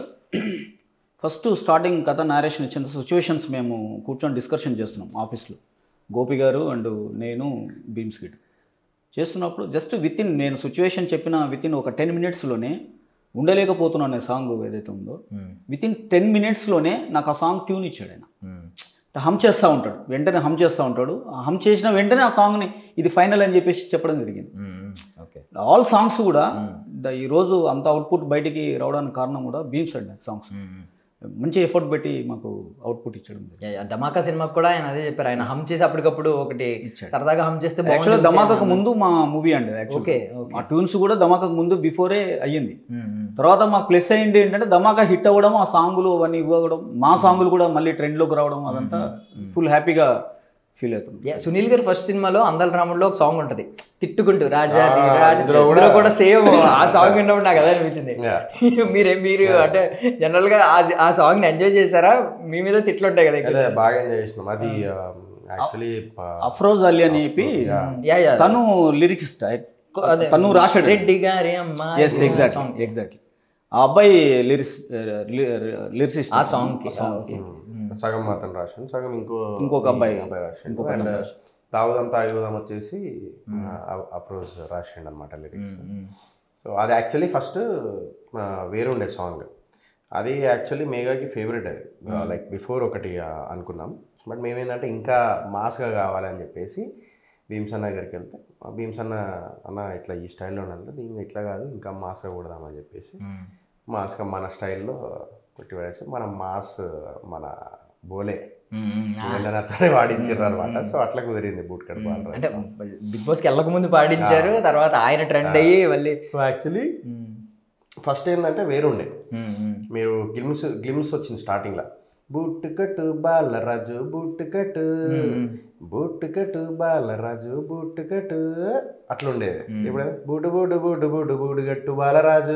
ఫస్ట్ స్టార్టింగ్ కథ నారేషన్ ఇచ్చిన సిచ్యువేషన్స్ మేము కూర్చొని డిస్కషన్ చేస్తున్నాం ఆఫీస్లో గోపి గారు అండ్ నేను భీమ్స్ గిట్ చేస్తున్నప్పుడు జస్ట్ విత్ ఇన్ నేను సిచ్యువేషన్ చెప్పిన విత్ ఇన్ ఒక టెన్ మినిట్స్లోనే ఉండలేకపోతున్నాను అనే సాంగ్ ఏదైతే ఉందో విత్ ఇన్ టెన్ మినిట్స్లోనే నాకు ఆ సాంగ్ ట్యూన్ ఇచ్చాడు ఆయన హమ్ చేస్తూ ఉంటాడు వెంటనే హమ్ చేస్తూ ఉంటాడు ఆ హమ్ చేసిన వెంటనే ఆ సాంగ్ని ఇది ఫైనల్ అని చెప్పేసి చెప్పడం జరిగింది ఓకే ఆల్ సాంగ్స్ కూడా ద- ఈరోజు అంత అవుట్పుట్ బయటికి రావడానికి కారణం కూడా బీమ్స్ అండి సాంగ్స్ మంచి ఎఫర్ట్ పెట్టి మాకు అవుట్పుట్ ఇచ్చడం జరిగింది. ధమాకా సినిమాకి కూడా ఆయన అదే చెప్పారు ఆయన హమ్ చేసి అప్పటికప్పుడు ఒకటి సరదాగా హమ్ చేస్తే యాక్చువల్గా బాగుంటుంది ధమాకాకు ముందు మా మూవీ అండి యాక్చువల్ ఓకే ఓకే ఆ ట్యూన్స్ కూడా ధమాకాకు ముందు బిఫోరే అయ్యింది మ్మ్, మ్మ్. తర్వాత మాకు ప్లస్ అయ్యింది ఏంటంటే ధమాకా హిట్ అవ్వడం ఆ సాంగులు అవన్నీ ఇవ్వడం మా సాంగులు కూడా మళ్ళీ ట్రెండ్లోకి రావడం అదంతా ఫుల్ హ్యాపీగా ఫీల్ అవుతుంది యా, సునీల్ గారి ఫస్ట్ సినిమాలో అందల రాముడిలో ఒక సాంగ్ ఉంటది తిట్టుకుంటూ రాజా ది ఆ, రాజా ఇందులో ఇందులో కూడా- కూడా సేమ్ ఆ సాంగ్ విన్నప్పుడు నాకు అదే అనిపించింది Yeah. మీరే మీరు అంటే జనరల్ గా ఆ- ఆ సాంగ్ ని ఎంజాయ్ చేశారా మీ మీద తిట్లు ఉంటాయి కదా ఎక్కువ. అదే బాగా ఎంజాయ్ చేసినాం అది యాక్చువల్లీ అఫ్రోజ్ అలీ అని చెప్పి యా యా తను లిరిక్స్ అదే తను రాశాడు రెడ్డి గారి అమ్మ ఎస్ ఎగ్జాక్ట్లీ ఎగ్జాక్ట్లీ ఆ అబ్బాయి లిరిక్స్ లిరిసిస్ట్ ఆ సాంగ్ కి ఓకే సగం మాత్రం రాశాను సగం ఇంకో ఇంకొక అబ్బాయి. అబ్బాయి రాశాడు అండ్ తాగుదాం తాగుదాం వచ్చేసి అప్రోచ్ రాసిండు అనమాట లిరిక్స్ సో అది యాక్చువల్లీ ఫస్ట్ వేరుండే సాంగ్ అది యాక్చువల్లీ మేఘాకి ఫేవరెట్ అది లైక్ బిఫోర్ ఒకటి ఆ, అనుకున్నాం బట్ మేమేంటంటే ఇంకా మాస్గా కావాలని చెప్పేసి భీమ్స్ అన్న దగ్గరికి వెళ్తే ఆ భీమ్స్ అన్న అన్న ఇట్లా ఈ స్టైల్లో అంటే దీన్ని ఇట్లా కాదు ఇంకా మాస్గా కొడదామని చెప్పేసి మాస్గా మన స్టైల్లో కొట్టి పడేసి మన మాస్ మన బోలే మ్మ్, మ్మ్. ఆ, వెళ్ళనతనే వాడించారు అనమాట సో అట్లా కుదిరింది బూట్ కట్ బాల్ అంటే బిగ్ బాస్కి వెళ్ళక ముందు పాడించారు తర్వాత ఆయన ట్రెండ్ అయ్యి మళ్ళీ సో యాక్చువల్లీ మ్మ్. ఫస్ట్ ఏంటంటే వేరుండే మ్మ్, మ్మ్. మీరు గ్లిమ్స్ గ్లిమ్స్ వచ్చింది స్టార్టింగ్లో బూట్ కట్టు బాలరాజు బూట్ కట్టు బూట్ కట్టు బాలరాజు బూట్ కట్టు అట్లా ఉండేది ఇప్పుడు boot boot boot boot boot cut Balaraju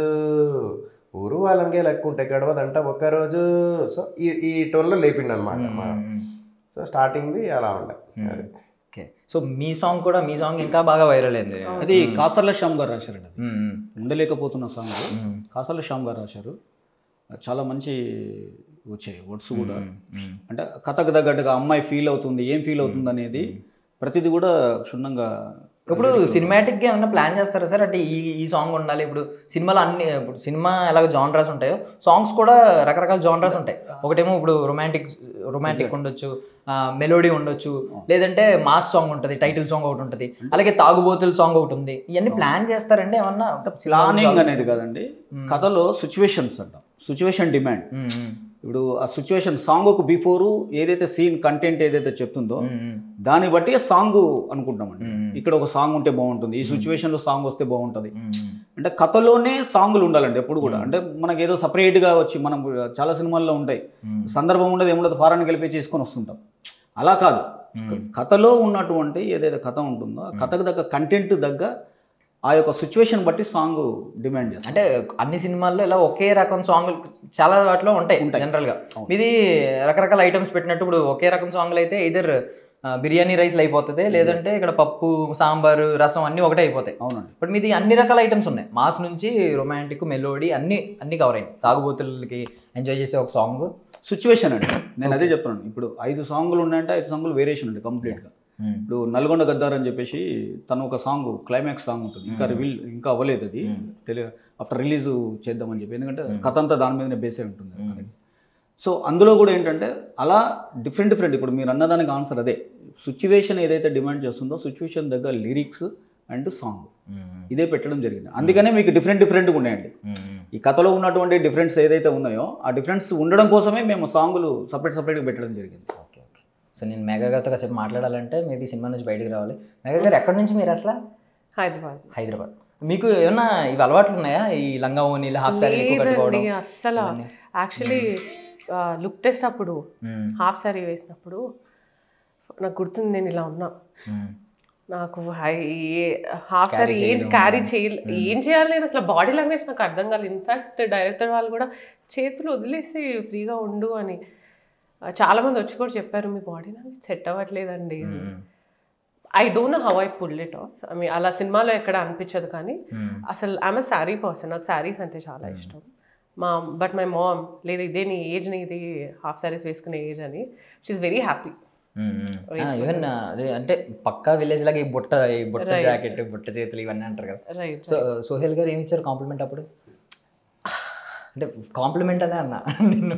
ఊరు వాళ్ళంగే లెక్కుంటే గడవదంట ఒక్కరోజు సో ఈ ఈ టోన్లో లేపిండి అనమాట సో స్టార్టింగ్ది అలా ఉండే అది. ఓకే సో మీ సాంగ్ కూడా మీ సాంగ్ ఇంకా బాగా వైరల్ అయింది అది కాస్తర్ల శ్యామ్ గారు రాశారండి అది మ్మ్, మ్మ్. ఉండలేకపోతున్న సాంగ్ కాసర్ల శ్యామ్ గారు రాశారు చాలా మంచి వచ్చాయి వర్డ్స్ కూడా అంటే కథకు తగ్గట్టుగా అమ్మాయి ఫీల్ అవుతుంది ఏం ఫీల్ అవుతుంది అనేది ప్రతిదీ కూడా క్షుణ్ణంగా ఇప్పుడు సినిమాటిక్ గా ఏమన్నా ప్లాన్ చేస్తారా సార్ అంటే ఈ ఈ సాంగ్ ఉండాలి ఇప్పుడు సినిమాలో అన్ని ఇప్పుడు సినిమా ఎలాగ జానరాస్ ఉంటాయో సాంగ్స్ కూడా రకరకాల జానరాస్ ఉంటాయి ఒకటేమో ఇప్పుడు రొమాంటిక్ రొమాంటిక్ ఉండొచ్చు మెలోడీ ఉండొచ్చు లేదంటే మాస్ సాంగ్ ఉంటుంది టైటిల్ సాంగ్ ఒకటి ఉంటుంది అలాగే తాగుబోతుల సాంగ్ ఒకటి ఉంది ఇవన్నీ ప్లాన్ చేస్తారండి ఏమన్నా ప్లానింగ్ అనేది కాదండి కథలో సిచ్యువేషన్స్ అంటాం సిచ్యువేషన్ డిమాండ్ మ్మ్, మ్మ్. ఇప్పుడు ఆ సిచ్యువేషన్ సాంగ్కు బిఫోరు ఏదైతే సీన్ కంటెంట్ ఏదైతే చెప్తుందో దాన్ని బట్టి సాంగ్ అనుకుంటామండి ఇక్కడ ఒక సాంగ్ ఉంటే బాగుంటుంది ఈ సిచ్యువేషన్లో సాంగ్ వస్తే బాగుంటుంది అంటే కథలోనే సాంగులు ఉండాలండి ఎప్పుడు కూడా అంటే మనకి ఏదో సపరేట్గా వచ్చి మనం చాలా సినిమాల్లో ఉంటాయి సందర్భం ఉండదు ఏముండదు ఫారెన్కి వెళ్ళిపోయి చేసుకొని వస్తుంటాం అలా కాదు కథలో ఉన్నటువంటి ఏదైతే కథ ఉంటుందో ఆ కథకు దగ్గర కంటెంట్ దగ్గర ఆ యొక్క సిచ్యువేషన్ బట్టి సాంగ్ డిమాండ్ చేస్తాం అంటే అన్ని సినిమాల్లో ఇలా ఒకే రకం సాంగ్ చాలా వాటిలో ఉంటాయి జనరల్ గా ఇది రకరకాల ఐటమ్స్ పెట్టినట్టు ఇప్పుడు ఒకే రకం సాంగ్లు అయితే ఇదర్ బిర్యానీ రైస్లు అయిపోతుంది లేదంటే ఇక్కడ పప్పు సాంబారు రసం అన్నీ ఒకటే అయిపోతాయి అవునండి బట్ మీది అన్ని రకాల ఐటమ్స్ ఉన్నాయి మాస్ నుంచి రొమాంటిక్ మెలోడీ అన్ని అన్ని కవర్ అయింది తాగుబోతులకి ఎంజాయ్ చేసే ఒక సాంగ్ సిచ్యువేషన్ అండి నేను అదే చెప్తున్నాను ఇప్పుడు ఐదు సాంగులు ఉన్నాయంటే ఐదు సాంగులు వేరియేషన్ ఉంది కంప్లీట్గా ఇప్పుడు నల్గొండ గద్దార్ అని చెప్పేసి తను ఒక సాంగ్ క్లైమాక్స్ సాంగ్ ఉంటుంది ఇంకా రివీల్ ఇంకా అవ్వలేదు అది టెలి ఆఫ్టర్ రిలీజ్ చేద్దామని చెప్పి ఎందుకంటే కథ అంతా దాని మీదనే బేస్ అయి ఉంటుంది కథకి. సో అందులో కూడా ఏంటంటే అలా డిఫరెంట్ డిఫరెంట్ ఇప్పుడు మీరు అన్నదానికి ఆన్సర్ అదే సిచ్యువేషన్ ఏదైతే డిమాండ్ చేస్తుందో సిచ్యువేషన్ దగ్గర లిరిక్స్ అండ్ సాంగ్ ఇదే పెట్టడం జరిగింది అందుకనే మీకు డిఫరెంట్ డిఫరెంట్గా ఉన్నాయండి ఈ కథలో ఉన్నటువంటి డిఫరెన్స్ ఏదైతే ఉన్నాయో ఆ డిఫరెన్స్ ఉండడం కోసమే మేము సాంగులు సపరేట్ సపరేట్గా పెట్టడం జరిగింది ఓకే ఓకే సో నేను మెగా గారితో కాసేపు మాట్లాడాలంటే మేబీ సినిమా నుంచి బయటికి రావాలి మెగా గారు ఎక్కడి నుంచి మీరు అసలు హైదరాబాద్ హైదరాబాద్ మీకు ఏమన్నా ఇవి అలవాట్లు ఉన్నాయా ఈ లంగా ఓనీలు హాఫ్ సారీ ఎక్కువ కట్టుకోవడం లేదండి అస్సలు యాక్చువల్లీ లుక్ టెస్ట్ అప్పుడు మ్మ్. హాఫ్ సారీ వేసినప్పుడు నాకు గుర్తుంది నేను ఇలా ఉన్నా మ్మ్. నాకు హాఫ్ సారీ ఏం క్యారీ చేయాలి ఏం చేయాలి నేను అసలు బాడీ లాంగ్వేజ్ నాకు అర్థం కాలేదు ఇన్ఫాక్ట్ డైరెక్టర్ వాళ్ళు కూడా చేతులు వదిలేసి ఫ్రీగా ఉండు అని ఆ, చాలా మంది వచ్చి కూడా చెప్పారు మీ బాడీ లాంగ్వేజ్ సెట్ అవ్వట్లేదండి I don't know how I pull it off I mean అలా సినిమాలో ఎక్కడ అనిపించదు కానీ మ్మ్. అసలు ఆమె శారీ పర్సన్ నాకు శారీస్ అంటే చాలా ఇష్టం మా బట్ మై మామ్ లేదు ఇదే నీ ఏజ్ నీ ఇది హాఫ్ శారీస్ వేసుకునే ఏజ్ అని షీఈ్ వెరీ హ్యాపీ ఈవెన్ అదే అంటే పక్కా విలేజ్ లాగా ఈ బుట్ట ఈ బుట్ట జాకెట్ బుట్ట చేతులు ఇవన్నీ అంటారు కదా రైట్ సో సోహెల్ గారు ఏమి ఇచ్చారు కాంప్లిమెంట్ అప్పుడు అంటే కాంప్లిమెంట్ అనే అన్న నిన్ను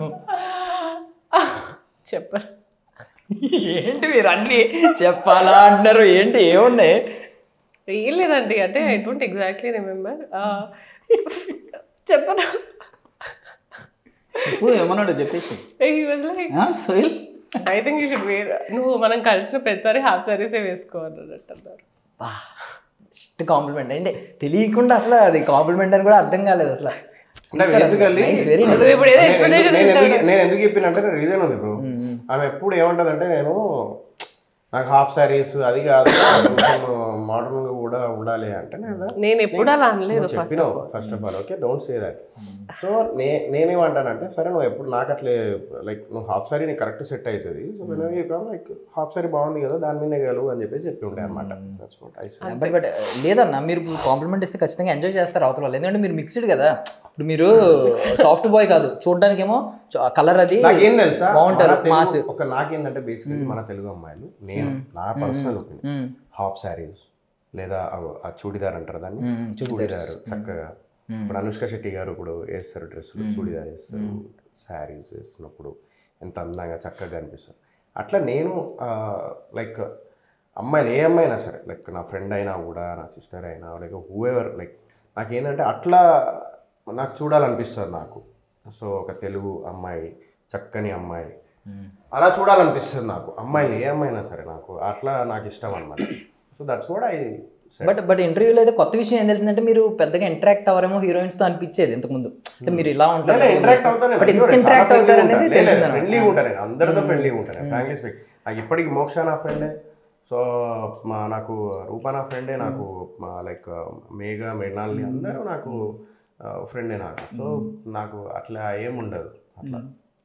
చెప్పరు ఏంటి మీరు అన్ని చెప్పాలా అంటున్నారు ఏంటి ఏమున్నాయి ఏం లేదండి అంటే ఐ డోంట్ ఎగ్జాక్ట్లీ రిమెంబర్ చెప్పను చెప్పు ఏమన్నాడు చెప్పేసి He was like, ఆ, Sohail I think you should wear నువ్వు మనం కలిసిన ప్రతిసారి హాఫ్ సారీసే వేసుకోవాలన్నట్టు అన్నారు జస్ట్ కాంప్లిమెంట్ అంటే తెలియకుండా అసలు అది కాంప్లిమెంట్ అని కూడా అర్థం కాలేదు అసలు అంటే బేసికల్లీ వెరీ నువ్వు ఇప్పుడు ఏదో నేను explanation ఎందుకు- నేను ఇస్తావు. ఎందుకు నేను ఎందుకు చెప్పినంటే రీజన్ ఉంది బ్రో ఆమె ఎప్పుడు ఏమంటదంటే నేను నాకు హాఫ్ శారీస్ అది కాదు కొంచెం మోడర్న్ గా కూడా ఉండాలి అంటే నేను నేను ఎప్పుడు అలా అనలేదు ఫస్ట్ చెప్పినావు first of all okay don't say that so నే నేనేమంటానంటే సరే నువ్వు ఎప్పుడు నాకు అట్లే లైక్ నువ్వు హాఫ్ సారీ నీకు కరెక్ట్ సెట్ అవుతుంది so when you come like half sari బాగుంది కదా దాని మీదే గెలువు అని చెప్పేసి చెప్పి ఉండే అనమాట బట్ బట్ లేదన్న మీరు కాంప్లిమెంట్ ఇస్తే ఖచ్చితంగా ఎంజాయ్ చేస్తారు అవతల వాళ్ళు ఎందుకంటే మీరు మిక్స్డ్ కదా ఇప్పుడు మీరు సాఫ్ట్ బాయ్ కాదు చూడడానికేమో కలర్ అది నాకేం తెలుసా బాగుంటారు మన తెలుగు- మాస్ ఒక నాకేందంటే బేసికలీ మన తెలుగు అమ్మాయిలు నేను నా పర్సనల్ ఒపీనియన్ హాఫ్ శారీస్ లేదా ఆ- ఆ చూడిదార్ అంటారు దాన్ని చూడిదార్ చక్కగా ఇప్పుడు అనుష్క శెట్టి గారు ఇప్పుడు వేస్తారు డ్రెస్సులు చూడిదార్ వేస్తారు శారీస్ వేస్తున్నప్పుడు ఎంత అందంగా చక్కగా కనిపిస్తారు అట్లా నేను లైక్ అమ్మాయిలు ఏ అమ్మాయి అయినా సరే లైక్ నా ఫ్రెండ్ అయినా కూడా నా సిస్టర్ అయినా లైక్ హూ ఎవర్ లైక్ నాకేంటంటే అట్లా నాకు చూడాలనిపిస్తుంది నాకు సో ఒక తెలుగు అమ్మాయి చక్కని అమ్మాయి అలా చూడాలనిపిస్తుంది నాకు అమ్మాయిలు ఏ అమ్మాయినా సరే నాకు అట్లా నాకు ఇష్టం అనమాట so that's what I but but ఇంటర్వ్యూలో అయితే కొత్త విషయం ఏం తెలిసిందంటే మీరు పెద్దగా ఇంటరాక్ట్ అవ్వరేమో హీరోయిన్స్ తో అనిపించేది ఇంతకుముందు అంటే మీరు ఇలా ఉంటారు ఇంటరాక్ట్ అవుతాను బట్ ఇంత ఇంటరాక్ట్ అవుతారు అనేది తెలిసింది ఫ్రెండ్లీగా ఉంటాను నేను అందరితో ఫ్రెండ్లీగా ఉంటాను ఫ్రాంక్లీ స్పీక్ నాకు ఇప్పటికి మోక్ష నా ఫ్రెండే సో మా నాకు రూపా నా ఫ్రెండే నాకు మా లైక్ మేఘ మృణాలి అందరూ నాకు ఫ్రెండే నాకు సో నాకు అట్లా ఏముండదు అట్లా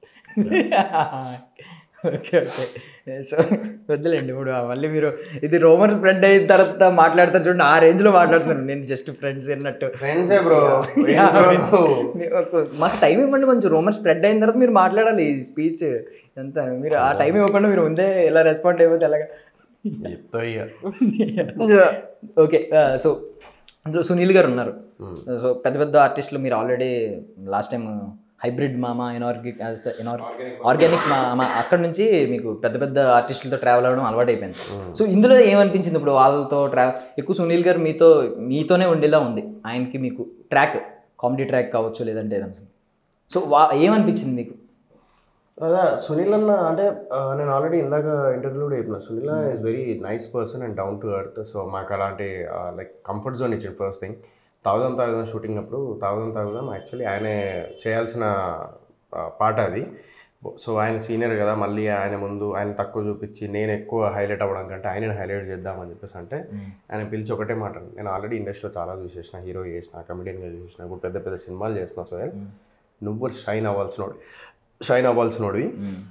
ఓకే ఓకే సో వద్దులేండి ఇప్పుడు మళ్ళీ మీరు ఇది రోమన్ స్ప్రెడ్ అయిన తర్వాత మాట్లాడతారు చూడండి ఆ రేంజ్ లో మాట్లాడుతున్నాను నేను జస్ట్ ఫ్రెండ్స్ అన్నట్టు ఫ్రెండ్సే బ్రో మీ- ఒక- మాకు టైం ఇవ్వండి కొంచెం రోమన్ స్ప్రెడ్ అయిన తర్వాత మీరు మాట్లాడాలి ఈ స్పీచ్ ఎంత మీరు ఆ టైం ఇవ్వకుండా మీరు ముందే ఎలా రెస్పాండ్ అయిపోతే ఎలాగా ఓకే సో అందులో సునీల్ గారు ఉన్నారు సో పెద్ద పెద్ద ఆర్టిస్టులు మీరు ఆల్రెడీ లాస్ట్ టైం హైబ్రిడ్ మామా ఇనార్గిక్ ఆర్గానిక్ మామా అక్కడ నుంచి మీకు పెద్ద పెద్ద ఆర్టిస్టులతో ట్రావెల్ అవ్వడం అలవాటు అయిపోయింది సో ఇందులో ఏమనిపించింది ఇప్పుడు వాళ్ళతో ట్రావెల్ ఎక్కువ సునీల్ గారు మీతో మీతోనే ఉండేలా ఉంది ఆయనకి మీకు ట్రాక్ కామెడీ ట్రాక్ కావచ్చు లేదంటే ఏదైనా సో వా ఏమనిపించింది మీకు అదా సునీల్ అన్న అంటే ఆ, నేను ఆల్రెడీ ఇందాక ఇంటర్వ్యూలో కూడా చెప్పిన Sunil is very nice person and down to earth so మాకు అలాంటి లైక్ కంఫర్ట్ జోన్ ఇచ్చింది ఫస్ట్ థింగ్ తాగుదాం తాగుదాం షూటింగ్ అప్పుడు తాగుదాం తాగుదాం యాక్చువల్లీ ఆయనే చేయాల్సిన ఆ, పాట అది సో ఆయన సీనియర్ కదా మళ్ళీ ఆయన ముందు ఆయన తక్కువ చూపించి నేను ఎక్కువ హైలైట్ అవ్వడం కంటే ఆయన హైలైట్ చేద్దామని చెప్పేసి అంటే ఆయన పిలిచి ఒకటే మాట నేను ఆల్రెడీ ఇండస్ట్రీలో చాలా చూసేసిన హీరో చేసిన కమెడియన్గా చూసిన ఇప్పుడు పెద్ద పెద్ద సినిమాలు చేస్తున్నా సోహెల్ నువ్వు షైన్ అవ్వాల్సినోడు షైన్ అవ్వాల్సినోడివి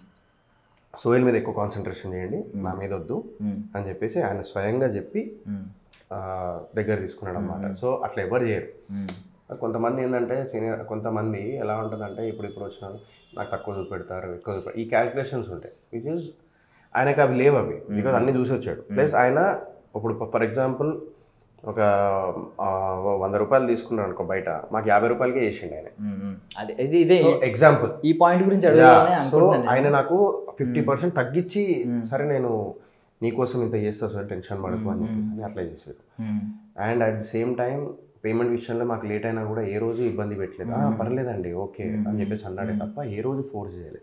సోహెల్ మీద ఎక్కువ కాన్సన్ట్రేషన్ చేయండి నా మీద వద్దు అని చెప్పేసి ఆయన స్వయంగా చెప్పి ఆ, దగ్గర తీసుకున్నాడు అనమాట సో అట్లా ఎవరు చేయరు కొంతమంది ఏంటంటే సీనియర్ కొంతమంది ఎలా ఉంటుందంటే ఇప్పుడు ఇప్పుడు వచ్చిన వాళ్ళు నాకు తక్కువ చూపెడతారు ఎక్కువ చూపెడతారు ఈ క్యాలిక్యులేషన్స్ ఉంటాయి విచ్ ఇస్ ఆయనకు అవి లేవు అవి బికాజ్ అన్ని చూసి వచ్చాడు ప్లస్ ఆయన ఇప్పుడు ఫర్ ఎగ్జాంపుల్ ఒక ఆ, వంద రూపాయలు తీసుకున్నాడు అనుకో బయట మాకు యాభై రూపాయలకే చేసిండు ఆయన అదే ఇది ఇదే ఎగ్జాంపుల్ ఈ పాయింట్ గురించి అడుగుదామని సో అనుకుంటున్నాను ఆయన నాకు ఫిఫ్టీ పర్సెంట్ తగ్గించి సరే నేను నీకోసం ఇంత చేస్తా సార్ టెన్షన్ పడకు అని చెప్పేసి అని అట్లా చేశారు and at the same time payment విషయంలో మాకు లేట్ అయినా కూడా ఏ రోజు ఇబ్బంది పెట్టలేదు "ఆ, పర్లేదండి ఓకే అని చెప్పేసి అన్నాడే తప్ప ఏ రోజు ఫోర్స్ చేయలేదు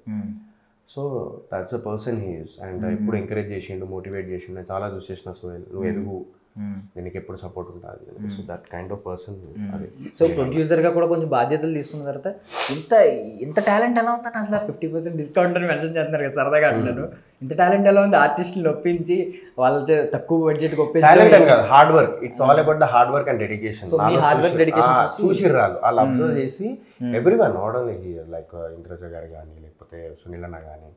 so that's a person he's and ఎప్పుడు ఎంకరేజ్ చేసిండు మోటివేట్ చేసిండు నేను చాలా చూసేసిన సో నువ్వు ఎదుగు దీనికి ఎప్పుడు సపోర్ట్ ఉంటుంది so that kind of person అది సో ప్రొడ్యూసర్గా కూడా కొంచెం బాధ్యతలు తీసుకున్న తర్వాత ఇంత ఇంత టాలెంట్ ఎలా ఉందని అసలు ఫిఫ్టీ పర్సెంట్ డిస్కౌంట్ అని మెన్షన్ చేస్తున్నారు కదా సరదాగా అంటున్నాను ఇంత టాలెంట్ ఎలా ఉంది ఆర్టిస్టులు ఒప్పించి వాళ్ళ చే- తక్కువ బడ్జెట్ ఒప్పించి టాలెంట్ అని కాదు hard work it's all about the hard work and dedication So, మీ hard work, dedication చూసి- చూసిర్రు వాళ్ళు వాళ్ళు అబ్జర్వ్ చేసి every one not only here like Indraja garu కానీ లేకపోతే సునీల్ అన్న కానీ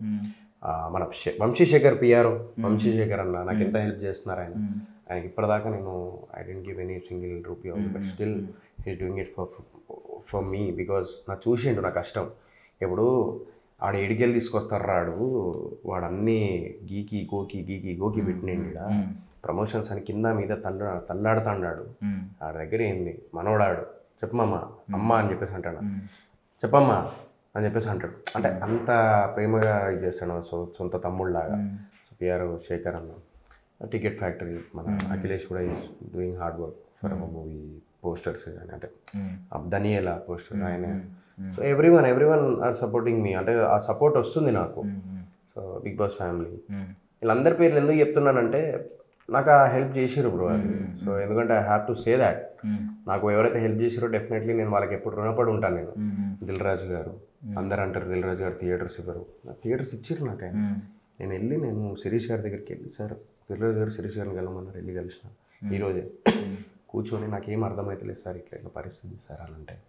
మన శే- వంశీశేఖర్ పిఆర్ వంశీశేఖర్ అన్న నాకు ఎంత హెల్ప్ చేస్తున్నారు ఆయన ఆయనకి ఇప్పటిదాకా నేను I didn't give any single rupee but still he doing it for for me because నాకు చూసిండు నా కష్టం ఇప్పుడు ఆడ ఏడికెళ్ళి తీసుకొస్తారు రాడు వాడు అన్నీ గీకి గోకి గీకి గోకి పెట్టినండి ఈడ. ప్రమోషన్స్ అని కింద మీద తల్ల తల్లాడుతాడు ఆడ దగ్గర ఏంది మనోడాడు చెప్పమ్మా అమ్మ అని చెప్పేసి అంటాడు చెప్పమ్మా అని చెప్పేసి అంటాడు అంటే అంత ప్రేమగా ఇది చేస్తాడు సో సొంత తమ్ముళ్ళలాగా సో పిఆర్ శేఖర్ అన్న టికెట్ ఫ్యాక్టరీ మన అఖిలేష్ కూడా is doing hard work for movie posters కానీ అంటే దనియేలా పోస్టర్ ఆయన so every one every one are supporting me అంటే ఆ సపోర్ట్ వస్తుంది నాకు సో బిగ్ బాస్ ఫ్యామిలీ వీళ్ళందరి పేర్లు ఎందుకు చెప్తున్నానంటే నాకు ఆ హెల్ప్ చేసిర్రు బ్రో అది సో ఎందుకంటే I have to say that నాకు ఎవరైతే హెల్ప్ చేసిరో డెఫినెట్లీ నేను వాళ్ళకి ఎప్పుడు రుణపడి ఉంటాను నేను దిల్ రాజు గారు అందరు అంటారు దిల్ రాజు గారు థియేటర్స్ ఇవ్వరు థియేటర్స్ ఇచ్చిర్రు నాకు ఆయన నేను వెళ్ళి నేను శిరీష్ గారి దగ్గరికి వెళ్ళి సార్ దిల్ రాజు గారు శిరీష్ గారిని కలవమన్నారు వెళ్ళి కలిసిన ఈరోజే కూర్చొని నాకేం అర్థమవుతలేదు సార్ ఇట్లా ఇట్లా పరిస్థితి సార్ అని అంటే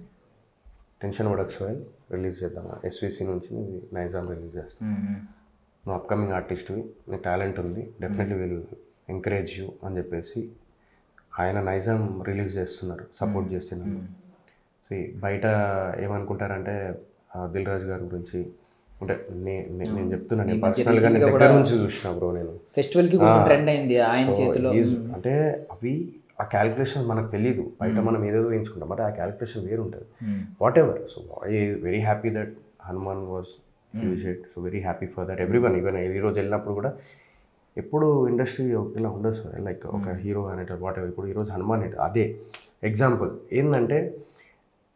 టెన్షన్ పడకు సోయల్ రిలీజ్ చేద్దామా ఎస్విసి నుంచి నువ్వు నైజాం రిలీజ్ చేస్తాను నువ్వు అప్కమింగ్ ఆర్టిస్ట్వి నీ టాలెంట్ ఉంది డెఫినెట్లీ విల్ ఎంకరేజ్ యూ అని చెప్పేసి ఆయన నైజాం రిలీజ్ చేస్తున్నారు సపోర్ట్ చేస్తున్నారు సో బయట ఏమనుకుంటారంటే ఆ, దిల్ రాజు గారి గురించి అంటే నే- నే- నేను చెప్తున్నా నేను పర్సనల్గా నేను దగ్గర నుంచి చూసిన బ్రో నేను ఫెస్టివల్కి కొంచెం ట్రెండ్ అయింది ఆయన So, చేతిలో he's- అంటే అవి ఆ క్యాలిక్యులేషన్ మనకు తెలియదు బయట మనం ఏదేదో వేయించుకుంటాం బట్ ఆ క్యాలిక్యులేషన్ వేరు ఉంటుంది whatever so I very happy that Hanuman was use it so very happy for that every one even ఈ రోజు వెళ్ళినప్పుడు కూడా ఎప్పుడు ఇండస్ట్రీ ఇలా ఉండదు సార్ లైక్ ఒక హీరో అనేట వాట్ ఎవర్ ఇప్పుడు ఈరోజు హనుమాన్ ఇట్ అదే ఎగ్జాంపుల్ ఏంటంటే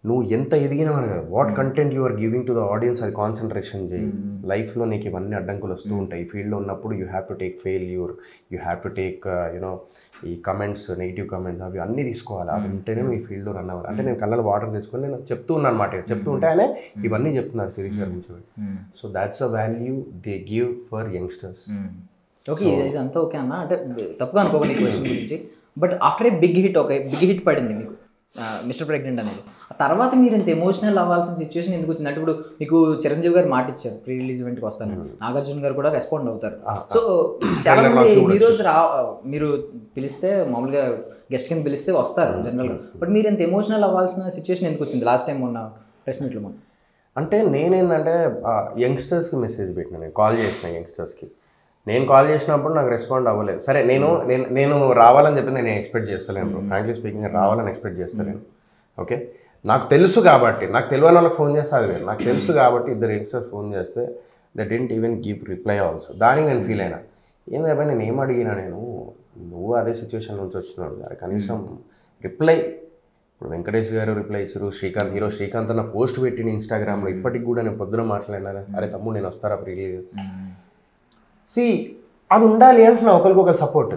నువ్వు ఎంత ఎదిగినా కదా what content you are giving to the audience అది కాన్సన్ట్రేషన్ చేయి లైఫ్లో నీకు ఇవన్నీ అడ్డంకులు వస్తూ ఉంటాయి ఈ ఫీల్డ్లో ఉన్నప్పుడు you have to take failure you have to take you know ఈ కమెంట్స్ నెగిటివ్ కమెంట్స్ అవి అన్నీ తీసుకోవాలి అవి ఉంటేనే నువ్వు ఈ ఫీల్డ్లో రన్ అవ్వాలి అంటే నేను కళ్ళలో వాటర్ తెచ్చుకొని నేను చెప్తూ ఉన్నాను అనమాట చెప్తూ ఉంటే ఆయన ఇవన్నీ చెప్తున్నారు శిరీష్ గారి గురించి so that's a value they give for youngsters okay ఇదంతా ఓకే అన్న అంటే తప్పుగా అనుకోకండి క్వశ్చన్ గురించి but after a big hit ఒక బిగ్ హిట్ పడింది మీకు మిస్టర్ ప్రెగ్నెంట్ అనేది ఆ తర్వాత మీరు ఇంత ఎమోషనల్ అవ్వాల్సిన సిచ్యువేషన్ ఎందుకు వచ్చింది అంటే ఇప్పుడు మీకు చిరంజీవి గారు మాట ఇచ్చారు ప్రీ రిలీజ్ ఈవెంట్కి వస్తాను నాగార్జున గారు కూడా రెస్పాండ్ అవుతారు సో చాలా మంది హీరోస్ రా మీరు పిలిస్తే మామూలుగా గెస్ట్ కింద పిలిస్తే వస్తారు జనరల్గా బట్ మీరు ఇంత ఎమోషనల్ అవ్వాల్సిన సిచ్యువేషన్ ఎందుకు వచ్చింది లాస్ట్ టైం మొన్న ప్రెస్ మీట్లో మొన్న అంటే నేనేంటంటే యంగ్స్టర్స్కి మెసేజ్ పెట్టిన నేను కాల్ చేసిన యంగ్స్టర్స్కి నేను కాల్ చేసినప్పుడు నాకు రెస్పాండ్ అవ్వలేదు సరే నేను నేను నేను రావాలని చెప్పి నేను ఎక్స్పెక్ట్ చేస్తలేను ఫ్రాంక్లీ స్పీకింగ్ రావాలని ఎక్స్పెక్ట్ చేస్తలేను ఓకే నాకు తెలుసు కాబట్టి నాకు తెలియని వాళ్ళకి ఫోన్ చేస్తే అది వేరు నాకు తెలుసు కాబట్టి ఇద్దరు యంగ్స్టర్స్ ఫోన్ చేస్తే they didn't even give reply also దానికి నేను ఫీల్ అయినా ఏంటంటే నేను ఏం అడిగినా నేను నువ్వు అదే సిచ్యువేషన్ నుంచి వచ్చినావు కదా కనీసం రిప్లై ఇప్పుడు వెంకటేష్ గారు రిప్లై ఇచ్చారు శ్రీకాంత్ హీరో శ్రీకాంత్ అన్న పోస్ట్ పెట్టిన ఇన్స్టాగ్రామ్లో ఇప్పటికి కూడా నేను పొద్దున మాట్లాడినా అరే తమ్ముడు నేను వస్తారా రిలీజ్ సి అది ఉండాలి అంటున్నా ఒకరికొకరు సపోర్ట్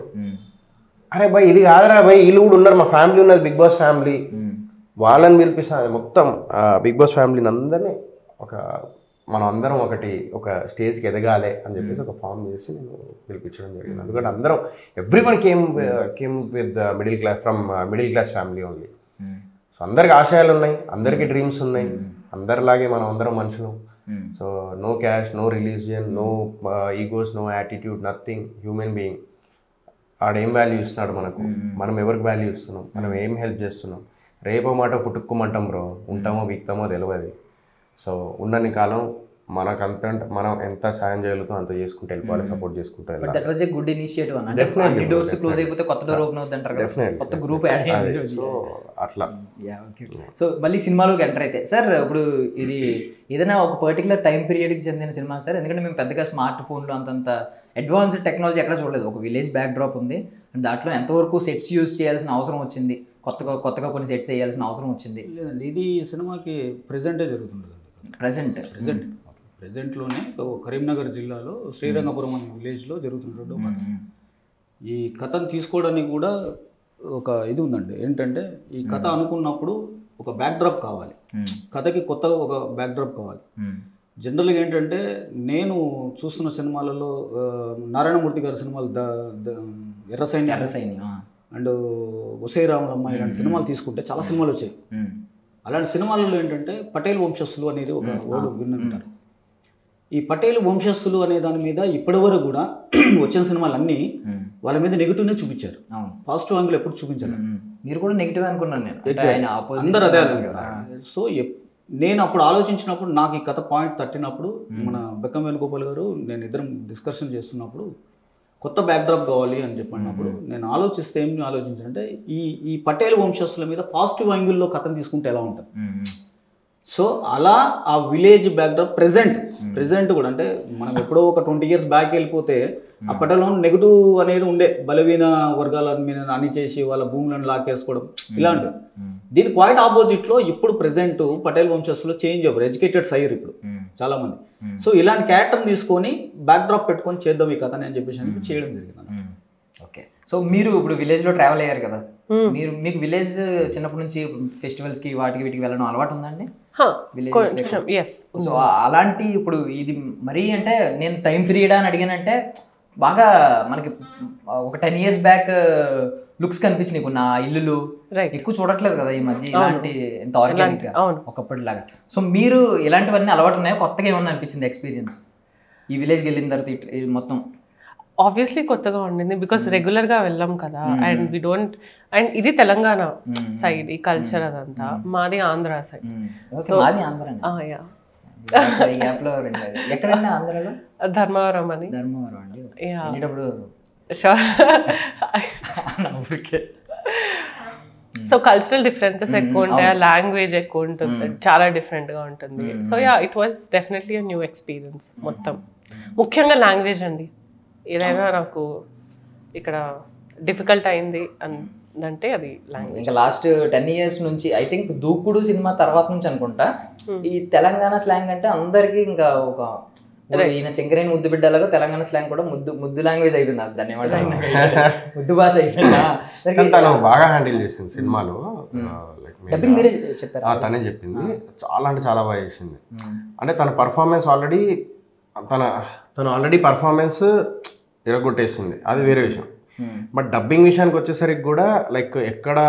అరే బాయ్ ఇది కాదురా బాయ్ వీళ్ళు కూడా ఉన్నారు మా ఫ్యామిలీ ఉన్నది బిగ్ బాస్ ఫ్యామిలీ వాళ్ళని పిలిపిస్తా మొత్తం బిగ్ బాస్ ఫ్యామిలీని అందరినీ ఒక మనం అందరం ఒకటి ఒక స్టేజ్కి ఎదగాలి అని చెప్పేసి ఒక ఫామ్ చేసి నేను పిలిపించడం జరిగింది ఎందుకంటే అందరం every one came came with middle class from middle class family only so అందరికి ఆశయాలు ఉన్నాయి అందరికి డ్రీమ్స్ ఉన్నాయి అందరిలాగే మనం అందరం మనుషులు so no cash no religion no egos no attitude nothing human being ఆడేం వాల్యూ ఇస్తున్నాడు మనకు మనం ఎవరికి వాల్యూ ఇస్తున్నాం మనం ఏం హెల్ప్ చేస్తున్నాం రేపో మాట పుట్టుకోమంటాం బ్రో ఉంటామో వీక్తామో తెలియదు సో ఉన్నన్ని కాలం మనకు అంత మనం ఎంత సాయం చేయగలుగుతాం అంత చేసుకుంటూ వెళ్ళిపోవాలి సపోర్ట్ చేసుకుంటూ బట్ వెళ్ళాలి that was a good initiative అన్న Definitely, అన్ని డోర్స్ definitely. క్లోజ్ అయిపోతే కొత్త డోర్ ఓపెన్ అవుతుంది అంటారు కదా Definitely. కొత్త గ్రూప్ యాడ్ అయ్యింది సో అట్లా సో మళ్ళీ సినిమాలోకి ఎంటర్ అయితే సార్ ఇప్పుడు ఇది ఏదైనా ఒక పర్టికులర్ టైం పీరియడ్కి చెందిన సినిమా సార్ ఎందుకంటే మేము పెద్దగా స్మార్ట్ ఫోన్లు అంతంత అడ్వాన్స్డ్ టెక్నాలజీ ఎక్కడ చూడలేదు ఒక విలేజ్ బ్యాక్ డ్రాప్ ఉంది అండ్ దాంట్లో ఎంతవరకు సెట్స్ యూజ్ చేయాల్సిన అవసరం వచ్చింది కొత్తగా కొత్తగా కొన్ని సెట్స్ వేయాల్సిన అవసరం వచ్చింది లేదండి ఇది సినిమాకి ప్రజెంటే జరుగుతుంటుంది ప్రజెంట్ ప్రజెంట్ ప్రజెంట్లోనే కరీంనగర్ జిల్లాలో శ్రీరంగపురం అనే విలేజ్లో జరుగుతున్నటువంటి ఒక కథ ఈ కథను తీసుకోవడానికి కూడా ఒక ఇది ఉందండి ఏంటంటే ఈ కథ అనుకున్నప్పుడు ఒక బ్యాక్డ్రాప్ కావాలి కథకి కొత్తగా ఒక బ్యాక్డ్రాప్ కావాలి జనరల్గా ఏంటంటే నేను చూస్తున్న సినిమాలలో ఆ, నారాయణమూర్తి గారి సినిమాలు ద ద- ఎర్ర సైన్యం ఎర్ర సైన్యం ఆ. అండ్ ఒసై రాములమ్మ ఇలాంటి సినిమాలు తీసుకుంటే చాలా సినిమాలు వచ్చాయి మ్మ్. అలాంటి సినిమాలలో ఏంటంటే పటేల్ వంశస్థులు అనేది ఒక వర్డ్ విన్నుంటారు ఈ పటేల్ వంశస్థులు అనే దాని మీద ఇప్పటివరకు కూడా వచ్చిన సినిమాలు అన్నీ మ్మ్. వాళ్ళ మీద నెగిటివ్నే చూపించారు అవును పాజిటివ్ యాంగిల్ ఎప్పుడు చూపించారు మ్మ్. మీరు కూడా నెగిటివ్ అనుకున్నాను నేను అంటే Exactly. ఆయన opposition అందరూ అదే అన్నారు కదా. అనుకుంటారు సో ఎప్- నేను అప్పుడు ఆలోచించినప్పుడు నాకు ఈ కథ పాయింట్ తట్టినప్పుడు మన బెక్కం వేణుగోపాల్ గారు నేను ఇద్దరం డిస్కషన్ చేస్తున్నప్పుడు కొత్త బ్యాక్డ్రాప్ కావాలి అని చెప్పినప్పుడు నేను ఆలోచిస్తే ఏం ఆలోచించానంటే ఈ ఈ పటేల్ వంశస్థుల మీద పాజిటివ్ యాంగిల్లో కథను తీసుకుంటే ఎలా ఉంటుంది మ్మ్. సో అలా ఆ విలేజ్ బ్యాక్డ్రాప్ ప్రెసెంట్ ప్రెసెంట్ కూడా అంటే మనం ఎప్పుడో ఒక ట్వంటీ ఇయర్స్ బ్యాక్ వెళ్ళిపోతే అప్పటిలో నెగిటివ్ అనేది ఉండే బలహీన వర్గాల మీద అని చేసి వాళ్ళ భూములను లాకేసుకోవడం ఇలాంటివి దీని క్వైట్ ఆపోజిట్లో ఇప్పుడు ప్రెసెంట్ పటేల్ వంశస్థులో చేంజ్ అవ్వరు ఎడ్యుకేటెడ్స్ అయ్యారు ఇప్పుడు చాలా మంది సో ఇలాంటి క్యారెక్టర్ని తీసుకొని బ్యాక్డ్రాప్ పెట్టుకొని చేద్దాం ఈ కథని అని చెప్పేసి అని చేయడం జరిగింది ఓకే సో మీరు ఇప్పుడు విలేజ్ లో ట్రావెల్ అయ్యారు కదా మీరు మీకు విలేజ్ చిన్నప్పటి నుంచి ఫెస్టివల్స్ కి వాటికి వీటికి వెళ్ళడం అలవాటు ఉందండి Villages కొంచెం ఎస్ సో అలాంటి ఇప్పుడు ఇది మరీ అంటే నేను టైం పీరియడ్ అని అడిగానంటే బాగా మనకి ఒక టెన్ ఇయర్స్ బ్యాక్ లుక్స్ కనిపించినాయి కొన్ని ఆ ఇల్లులు Right. ఎక్కువ చూడట్లేదు కదా ఈ మధ్య ఇలాంటి ఇంత ఆర్గానిక్ గా అవును. ఒకప్పటిలాగా సో మీరు ఇలాంటివన్నీ అలవాటు ఉన్నాయో కొత్తగా ఏమన్నా అనిపించింది ఎక్స్పీరియన్స్ ఈ విలేజ్కి వెళ్ళిన తర్వాత ఇట్- ఇది మొత్తం ఆబ్వియస్లీ కొత్తగా ఉండింది బికాస్ రెగ్యులర్ గా వెళ్ళాం కదా అండ్ వి డోంట్ అండ్ ఇది తెలంగాణ సైడ్ ఈ కల్చర్ అదంతా మాది ఆంధ్ర సైడ్ ఓకే మాది ఆంధ్ర అండి యా ఈ యాప్ లో రెండు అది. ఎక్కడండి ఆంధ్రలో ధర్మవరం అని ధర్మవరం అండి Yeah. వెళ్ళేటప్పుడు సో కల్చరల్ డిఫరెన్సెస్ ఎక్కువ ఉంటాయి లాంగ్వేజ్ ఎక్కువ ఉంటుంది చాలా డిఫరెంట్ గా ఉంటుంది so yeah it was definitely a new experience మొత్తం ముఖ్యంగా లాంగ్వేజ్ అండి ఏదైనా నాకు ఇక్కడ డిఫికల్ట్ అయింది అని అంటే అది లాంగ్వేజ్ ఇంకా లాస్ట్ టెన్ ఇయర్స్ నుంచి ఐ థింక్ దూకుడు సినిమా తర్వాత నుంచి అనుకుంటా ఈ తెలంగాణ స్లాంగ్ అంటే అందరికీ ఇంకా ఒక ఇప్పుడు ఈయన సింగరేణి ముద్దు బిడ్డలాగా తెలంగాణ స్లాంగ్ కూడా ముద్దు ముద్దు లాంగ్వేజ్ అయిపోయింది అది దాన్ని ఏమంటారు ముద్దు భాష అయిపోయిందా కానీ తను బాగా హ్యాండిల్ చేసింది సినిమాలో లైక్ డబ్బింగ్ మీరే చెప్పారు ఆ, తనే చెప్పింది చాలా అంటే చాలా బాగా చేసింది అంటే తన పర్ఫార్మెన్స్ ఆల్రెడీ తన తను ఆల్రెడీ పర్ఫార్మెన్స్ ఇరగొట్టేసింది అది వేరే విషయం బట్ డబ్బింగ్ విషయానికి వచ్చేసరికి కూడా లైక్ ఎక్కడ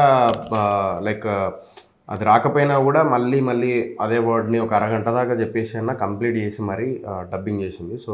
లైక్ అది రాకపోయినా కూడా మళ్ళీ మళ్ళీ అదే వర్డ్ని ఒక అరగంట దాకా చెప్పేసి అన్న కంప్లీట్ చేసి మరి డబ్బింగ్ చేసింది so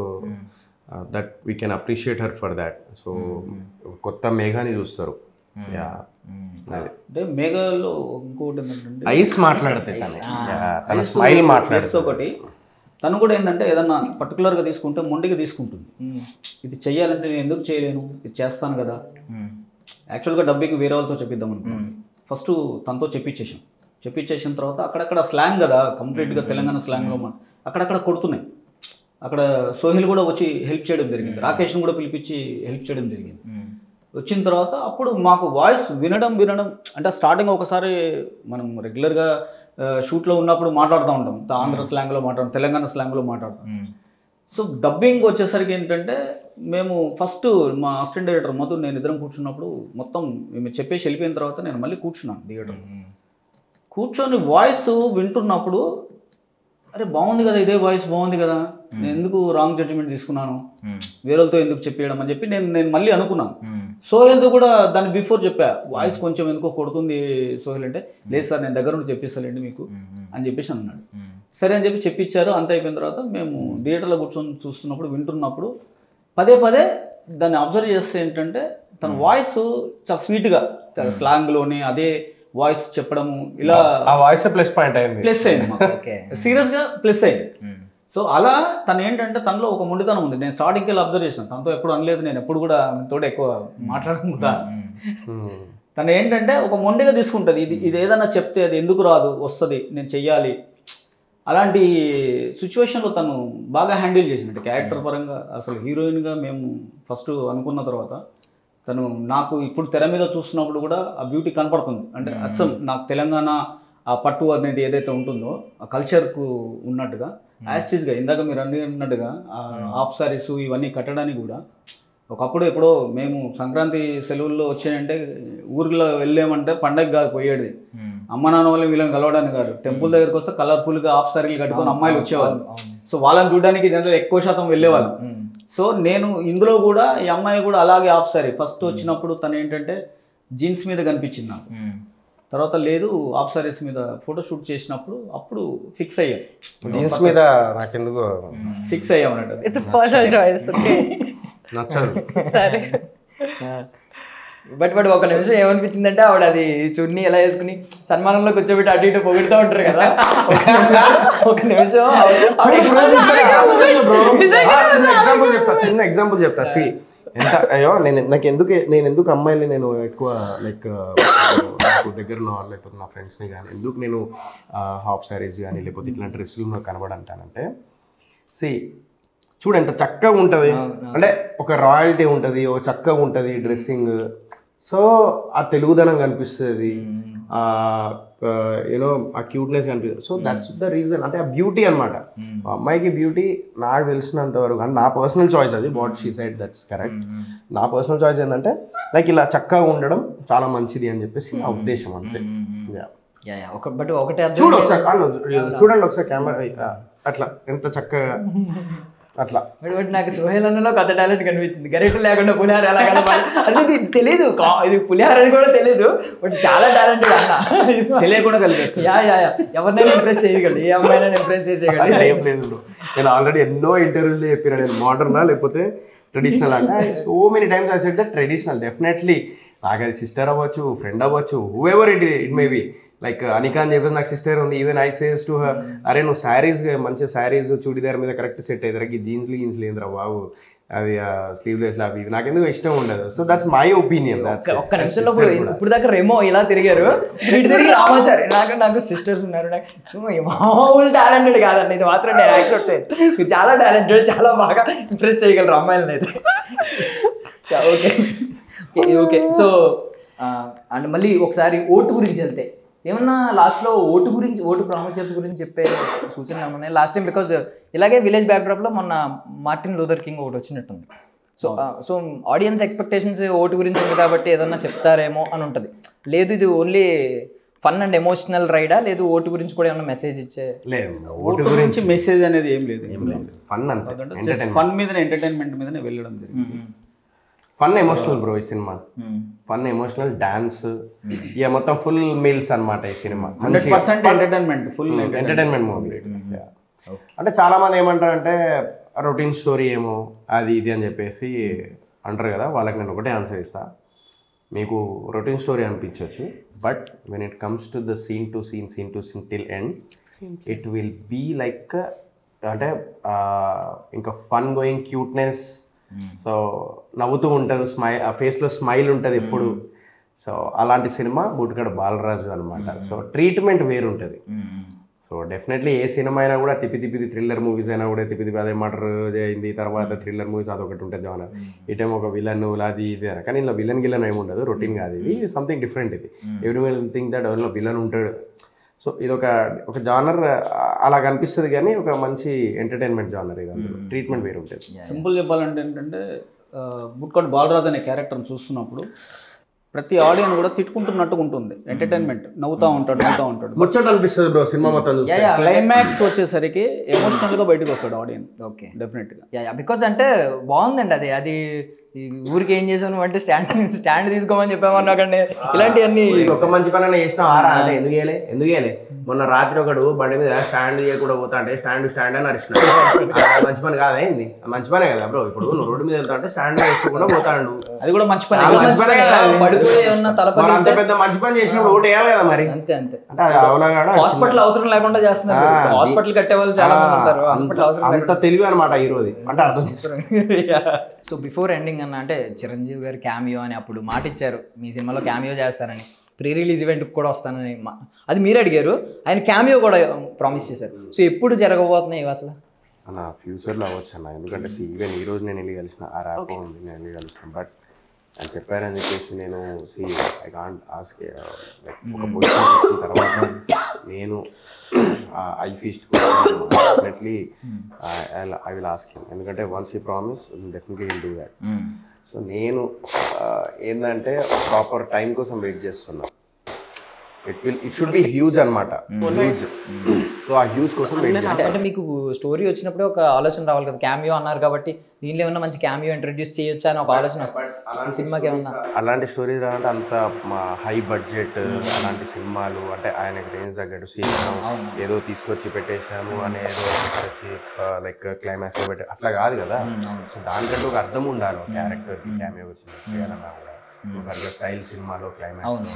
that we can appreciate her for that so కొత్త మేఘాని చూస్తారు యా అది అంటే మేఘాలో ఇంకోటి ఏంటంటే ఐస్ మాట్లాడితే తను Yeah, తన స్మైల్ ప్లస్ మాట్లాడుతుంది ఒకటి తను కూడా ఏంటంటే ఏదన్నా పర్టికులర్గా తీసుకుంటే మొండిగా తీసుకుంటుంది ఇది చెయ్యాలంటే నేను ఎందుకు చేయలేను ఇది చేస్తాను కదా యాక్చువల్గా డబ్బింగ్ వేరే వాళ్ళతో చెప్పిద్దాం అనుకున్నాను ఫస్ట్ తనతో చెప్పించేసాం చెప్పించేసిన తర్వాత అక్కడక్కడ స్లాంగ్ కదా కంప్లీట్గా తెలంగాణ స్లాంగ్లో మా అక్కడక్కడ కొడుతున్నాయి అక్కడ సోహిల్ కూడా వచ్చి హెల్ప్ చేయడం జరిగింది రాకేష్ని కూడా పిలిపించి హెల్ప్ చేయడం జరిగింది వచ్చిన తర్వాత అప్పుడు మాకు వాయిస్ వినడం వినడం అంటే స్టార్టింగ్ ఒకసారి మనం రెగ్యులర్గా షూట్లో ఉన్నప్పుడు మాట్లాడుతూ ఉంటాం ఆంధ్ర స్లాంగ్లో మాట్లాడతాం తెలంగాణ స్లాంగ్లో మాట్లాడతాం సో డబ్బింగ్ వచ్చేసరికి ఏంటంటే మేము ఫస్ట్ మా అసిస్టెంట్ డైరెక్టర్ మధు నేను ఇద్దరం కూర్చున్నప్పుడు మొత్తం మేము చెప్పేసి వెళ్ళిపోయిన తర్వాత నేను మళ్ళీ కూర్చున్నాను థియేటర్ కూర్చొని వాయిస్ వింటున్నప్పుడు అరే బాగుంది కదా ఇదే వాయిస్ బాగుంది కదా నేను ఎందుకు రాంగ్ జడ్జిమెంట్ తీసుకున్నాను వేరేలతో ఎందుకు చెప్పేయడం అని చెప్పి నేను నేను మళ్ళీ అనుకున్నాను సోహెల్తో కూడా దాని బిఫోర్ చెప్పా వాయిస్ కొంచెం ఎందుకో కొడుతుంది సోహెల్ అంటే లేదు సార్ నేను దగ్గర నుండి చెప్పిస్తానండి మీకు అని చెప్పేసి అన్నాడు సరే అని చెప్పి చెప్పించారు అంత అయిపోయిన తర్వాత మేము థియేటర్లో కూర్చొని చూస్తున్నప్పుడు వింటున్నప్పుడు పదే పదే దాన్ని అబ్జర్వ్ చేస్తే ఏంటంటే తన వాయిస్ చాలా స్వీట్గా స్లాంగ్లోని అదే వాయిస్ చెప్పడము ఇలా ఆ వాయిస్ ప్లస్ పాయింట్ అయింది ప్లస్ అయింది మాకు ఓకే సీరియస్గా ప్లస్ అయింది సో అలా తను ఏంటంటే తనలో ఒక మొండితనం ఉంది నేను స్టార్టింగ్కి వెళ్ళి అబ్జర్వ్ చేశాను తనతో ఎప్పుడు అనలేదు నేను ఎప్పుడు కూడా తోడు ఎక్కువ మాట్లాడడం కూడా Hmm. తను ఏంటంటే ఒక మొండిగా తీసుకుంటుంది ఇది ఇది ఏదైనా చెప్తే అది ఎందుకు రాదు వస్తుంది నేను చెయ్యాలి అలాంటి సిచ్యువేషన్లో తను బాగా హ్యాండిల్ చేసినట్టు క్యారెక్టర్ పరంగా అసలు హీరోయిన్గా మేము ఫస్ట్ అనుకున్న తర్వాత తను నాకు ఇప్పుడు తెర మీద చూస్తున్నప్పుడు కూడా ఆ బ్యూటీ కనపడుతుంది అంటే అచ్చం నాకు తెలంగాణ ఆ పట్టు అనేది ఏదైతే ఉంటుందో ఆ కల్చర్కు ఉన్నట్టుగా యాస్టిస్గా ఇందాక మీరు అన్ని అన్నట్టుగా ఆ హాఫ్ సారీస్ ఇవన్నీ కట్టడానికి కూడా ఒకప్పుడు ఎప్పుడో మేము సంక్రాంతి సెలవుల్లో వచ్చాయంటే ఊరిలో వెళ్ళామంటే పండగ కాదు పోయేది అమ్మ నాన్న వాళ్ళు వీళ్ళని కలవడానికి కాదు టెంపుల్ దగ్గరికి వస్తే కలర్ఫుల్గా హాఫ్ సారీలు కట్టుకొని అమ్మాయిలు వచ్చేవాళ్ళు సో వాళ్ళని చూడడానికి జనరల్ ఎక్కువ శాతం వెళ్ళేవాళ్ళం సో నేను ఇందులో కూడా ఈ అమ్మాయి కూడా అలాగే హాఫ్ సారీ ఫస్ట్ వచ్చినప్పుడు తను ఏంటంటే జీన్స్ మీద కనిపించింది నాకు తర్వాత లేదు హాఫ్ సారీస్ మీద ఫోటో షూట్ చేసినప్పుడు అప్పుడు ఫిక్స్ అయ్యాం జీన్స్ మీద నాకెందుకు ఫిక్స్ అయ్యాం అన్నట్టు ఇట్స్ పర్సనల్ చాయిస్ ఓకే నచ్చదు సరే బట్ బట్ ఒక నిమిషం ఏమనిపించిందంటే ఆవిడ అది చున్నీ ఎలా వేసుకుని సన్మానంలో కూర్చోబెట్టి అటు ఇటు పొగుడుతూ ఉంటారు కదా ఒక నిమిషం- ఒక నిమిషం ఆవిడ- ఆవిడ expressions కూడా- చిన్న ఎగ్జాంపుల్ చెప్తా చిన్న ఎగ్జాంపుల్ చెప్తా సి ఎంత అయ్యో నేను నాకు ఎందుకు నేను ఎందుకు అమ్మాయిని నేను ఎక్కువ లైక్ నాకు దగ్గర ఉన్న వాళ్ళు లేకపోతే నా ఫ్రెండ్స్ని కానీ ఎందుకు నేను హాఫ్ సారీస్ కానీ లేకపోతే ఇట్లాంటి డ్రెస్సులు కనబడంటానంటే సి చూడు ఎంత చక్కగా ఉంటుంది అంటే ఒక రాయల్టీ ఉంటుంది ఒక చక్కగా ఉంటుంది డ్రెస్సింగ్ సో ఆ తెలుగుదనం కనిపిస్తుంది యూనో ఆ క్యూట్నెస్ కనిపిస్తుంది సో దట్స్ ద రీజన్ అంటే ఆ బ్యూటీ అనమాట అమ్మాయికి బ్యూటీ నాకు తెలిసినంత వరకు అంటే నా పర్సనల్ చాయిస్ అది what she said that's correct నా పర్సనల్ చాయిస్ ఏంటంటే లైక్ ఇలా చక్కగా ఉండడం చాలా మంచిది అని చెప్పేసి నా ఉద్దేశం అంతే Yeah. యా, యా, ఒక బట్ ఒకటే అర్థం చూడు ఒకసారి అన్న, చూడండి ఒకసారి కెమెరా అట్లా ఎంత చక్కగా అట్లా బట్ బట్ నాకు సుహేల్ అన్నలో కొత్త టాలెంట్ కనిపించింది గరిట లేకుండా పులిహార ఎలా కలపాలి అంటే ఇది తెలియదు కా- ఇది పులిహార అని కూడా తెలియదు బట్ చాలా టాలెంట్ అన్న తెలియకుండా కలిపేస్తాను యా యా యా ఎవరినైనా ఇంప్రెస్ చేయగలడు ఏ అమ్మాయినా ఇంప్రెస్ చేసేయగలడు ఏం లేదు bro. నేను ఆల్రెడీ ఎన్నో ఇంటర్వ్యూస్లో చెప్పిన నేను మోడర్నా లేకపోతే ట్రెడిషనల్ అంటే so many times I set the traditional definitely నాకు అది సిస్టర్ అవ్వచ్చు ఫ్రెండ్ అవ్వచ్చు whoever it it may be like Anika అని చెప్పేసి నాకు సిస్టర్ ఉంది ఈవెన్ ఐ సేస్ టు అరే నువ్వు శారీస్ మంచి శారీస్ చూడిదార్ మీద కరెక్ట్ సెట్ అవుతారు జీన్స్లు గీన్స్లు ఏంద్రా బాబు అవి స్లీవ్లెస్ అవి ఇవి నాకెందుకు ఇష్టం ఉండదు సో దట్స్ మై ఒపీనియన్ ఒక్క- ఒక్క నిమిషంలో ఇప్పుడు ఇప్పుడు దాకా రెమో ఇలా తిరిగారు ఇటు తిరిగి రామాచారి నాకు నాకు సిస్టర్స్ ఉన్నారు నాకు నువ్వు ఈ మామూలు టాలెంటెడ్ కాదండి ఇది మాత్రం నేను యాక్సెప్ట్ చేయను మీరు చాలా టాలెంటెడ్ చాలా బాగా ఇంప్రెస్ చేయగలరు అమ్మాయిలను అయితే ఓకే ఓకే సో అండ్ మళ్ళీ ఒకసారి ఓటు గురించి వెళ్తే ఏమన్నా లాస్ట్లో ఓటు గురించి ఓటు ప్రాముఖ్యత గురించి చెప్పే సూచనలు ఏమన్నా ఉన్నాయి లాస్ట్ టైం బికాజ్ ఇలాగే విలేజ్ బ్యాక్డ్రాప్లో మొన్న మార్టిన్ లూథర్ కింగ్ ఒకటి వచ్చినట్టుంది so so audience expectations vote గురించి ఉంది కాబట్టి ఏదన్నా చెప్తారేమో అని ఉంటుంది లేదు ఇది ఓన్లీ ఫన్ అండ్ ఎమోషనల్ రైడా లేదు ఓటు గురించి కూడా ఏమన్నా మెసేజ్ ఇచ్చే లేదు ఓటు ఓటు గురించి గురించి మెసేజ్ అనేది ఏం లేదు ఫన్ అంతే ఎంటర్టైన్మెంట్ ఫన్ మీదనే ఎంటర్టైన్మెంట్ మీదనే వెళ్ళడం జరిగింది ఫన్ ఎమోషనల్ బ్రో ఈ సినిమా ఫన్ ఎమోషనల్ డాన్స్ ఇక మొత్తం ఫుల్ మీల్స్ అన్నమాట ఈ సినిమా hundred percent entertainment full entertainment movie అంటే చాలా మంది ఏమంటారంటే రొటీన్ స్టోరీ ఏమో అది ఇది అని చెప్పేసి అంటారు కదా వాళ్ళకి నేను ఒకటే ఆన్సర్ ఇస్తా మీకు రొటీన్ స్టోరీ అనిపించవచ్చు but when it comes to the scene to scene scene to scene till end it will be like అంటే ఆ, ఇంకా ఫన్ గోయింగ్ క్యూట్నెస్ సో నవ్వుతూ ఉంటారు స్మైల్ ఆ ఫేస్లో స్మైల్ ఉంటుంది ఎప్పుడు సో అలాంటి సినిమా బుట్గడ బాలరాజు అనమాట సో ట్రీట్మెంట్ వేరుంటుంది సో డెఫినెట్లీ ఏ సినిమా అయినా కూడా తిప్పి తిప్పిది థ్రిల్లర్ మూవీస్ అయినా కూడా తిప్పి తిప్పి అదే మర్డర్ అయింది తర్వాత థ్రిల్లర్ మూవీస్ అదొకటి ఉంటుంది జానర్ ఇటేమో ఒక విలన్ అది ఇది అని కానీ ఇలా విలన్ గిలన్ ఏమి ఉండదు రొటీన్ కాదు ఇది సంథింగ్ డిఫరెంట్ ఇది ఎవ్రీ విల్ థింక్ దట్ ఎవరిలో విలన్ ఉంటాడు సో ఇది ఒక ఒక జానర్ అలా కనిపిస్తుంది కానీ ఒక మంచి ఎంటర్టైన్మెంట్ జానర్ ఇది అందులో ట్రీట్మెంట్ వేరు ఉంటుంది సింపుల్ చెప్పాలంటే ఏంటంటే బుట్కట్ బాలరాజ్ అనే క్యారెక్టర్ని చూస్తున్నప్పుడు ప్రతి ఆడియన్ కూడా తిట్టుకుంటున్నట్టుగా ఉంటుంది ఎంటర్టైన్మెంట్ నవ్వుతా ఉంటాడు నవ్వుతా ఉంటాడు ముచ్చట అనిపిస్తుంది బ్రో సినిమా మొత్తం చూస్తే క్లైమాక్స్ వచ్చేసరికి ఎమోషనల్గా బయటకు వస్తాడు ఆడియన్ ఓకే డెఫినెట్గా యా బికాస్ అంటే బాగుందండి అది అది ఈ ఊరికి ఏం చేసాను అంటే స్టాండ్ స్టాండ్ తీసుకోమని చెప్పామన్నా కానీ ఇలాంటివన్నీ ఇది ఒక మంచి పని అన్న చేసినా ఆరా అంటే ఎందుకు వేయలే ఎందుకు వేయలే మొన్న రాత్రి ఒకడు బండి మీద స్టాండ్ చేయకుండా పోతా అంటే స్టాండ్ స్టాండ్ అని అరిచిన మంచి పని కాదా ఏంది అది మంచి పనే కదా బ్రో ఇప్పుడు నువ్వు రోడ్డు మీద వెళ్తా అంటే స్టాండ్ వేసుకోకుండా పోతాడు అది కూడా మంచి పని చాలా మంచి పనే కదా అది. పడిపోయి ఏమన్నా తల మరి అంత పగిలితే- పెద్ద మంచి పని చేసినప్పుడు ఓటు వేయాలి కదా మరి అంతే అంతే అంటే అది అవలగాడ హాస్పిటల్ అవసరం లేకుండా చేస్తున్నారు ఆ, హాస్పిటల్ కట్టే వాళ్ళు చాలా మంది ఉంటారు హాస్పిటల్ అవసరం అంత తెలివి అనమాట హీరోది అంటే అర్థం చేసుకో. సో బిఫోర్ ఎండింగ్ అన్న అంటే చిరంజీవి గారు క్యామియో అని అప్పుడు మాట ఇచ్చారు మీ సినిమాలో క్యామియో చేస్తానని ప్రీ రిలీజ్ ఈవెంట్కి కూడా వస్తానని మా- అది మీరు అడిగారు ఆయన క్యామియో కూడా ప్రామిస్ చేశారు సో ఎప్పుడు జరగబోతున్నాయి ఇవి అసలు అన్న ఫ్యూచర్లో అవ్వచ్చు అన్న ఎందుకంటే ఈవెన్ ఈ రోజు నేను వెళ్ళి కలిసిన ఆ ర్యాప్ ఉంది నేను వెళ్ళి కలిసిన బట్ అని చెప్పారని చెప్పేసి నేను సి ఐ కాంట్ ఆస్క్ ఒక పొజిషన్ వచ్చిన తర్వాత నేను I feast definitely I will ask him ఎందుకంటే వన్స్ ఈ promise definitely will do that so నేను ఆ, ఏంటంటే ప్రాపర్ టైం కోసం వెయిట్ చేస్తున్నా it will it should be huge అనమాట హ్యూజ్ సో ఆ హ్యూజ్ కోసం వెయిట్ అంటే అంటే మీకు స్టోరీ వచ్చినప్పుడే ఒక ఆలోచన రావాలి కదా క్యామియో అన్నారు కాబట్టి దీనిలో ఏమన్నా మంచి క్యామియో ఇంట్రడ్యూస్ చేయొచ్చా అని ఒక ఆలోచన వస్తుంది ఈ సినిమాకి ఏమన్నా అలాంటి స్టోరీస్ అంటే అంత మా హై బడ్జెట్ అలాంటి సినిమాలు అంటే ఆయనకి రేంజ్ తగ్గట్టు సీన్ ఏదో తీసుకొచ్చి పెట్టేసాము అని ఏదో తీసుకొచ్చి లైక్ క్లైమాక్స్ పెట్టి అట్లా కాదు కదా సో దానికంటే ఒక అర్థం ఉండాలి క్యారెక్టర్ క్యామియో వచ్చి చేయాలన్నా కూడా స్టైల్ సినిమాలో క్లైమాక్స్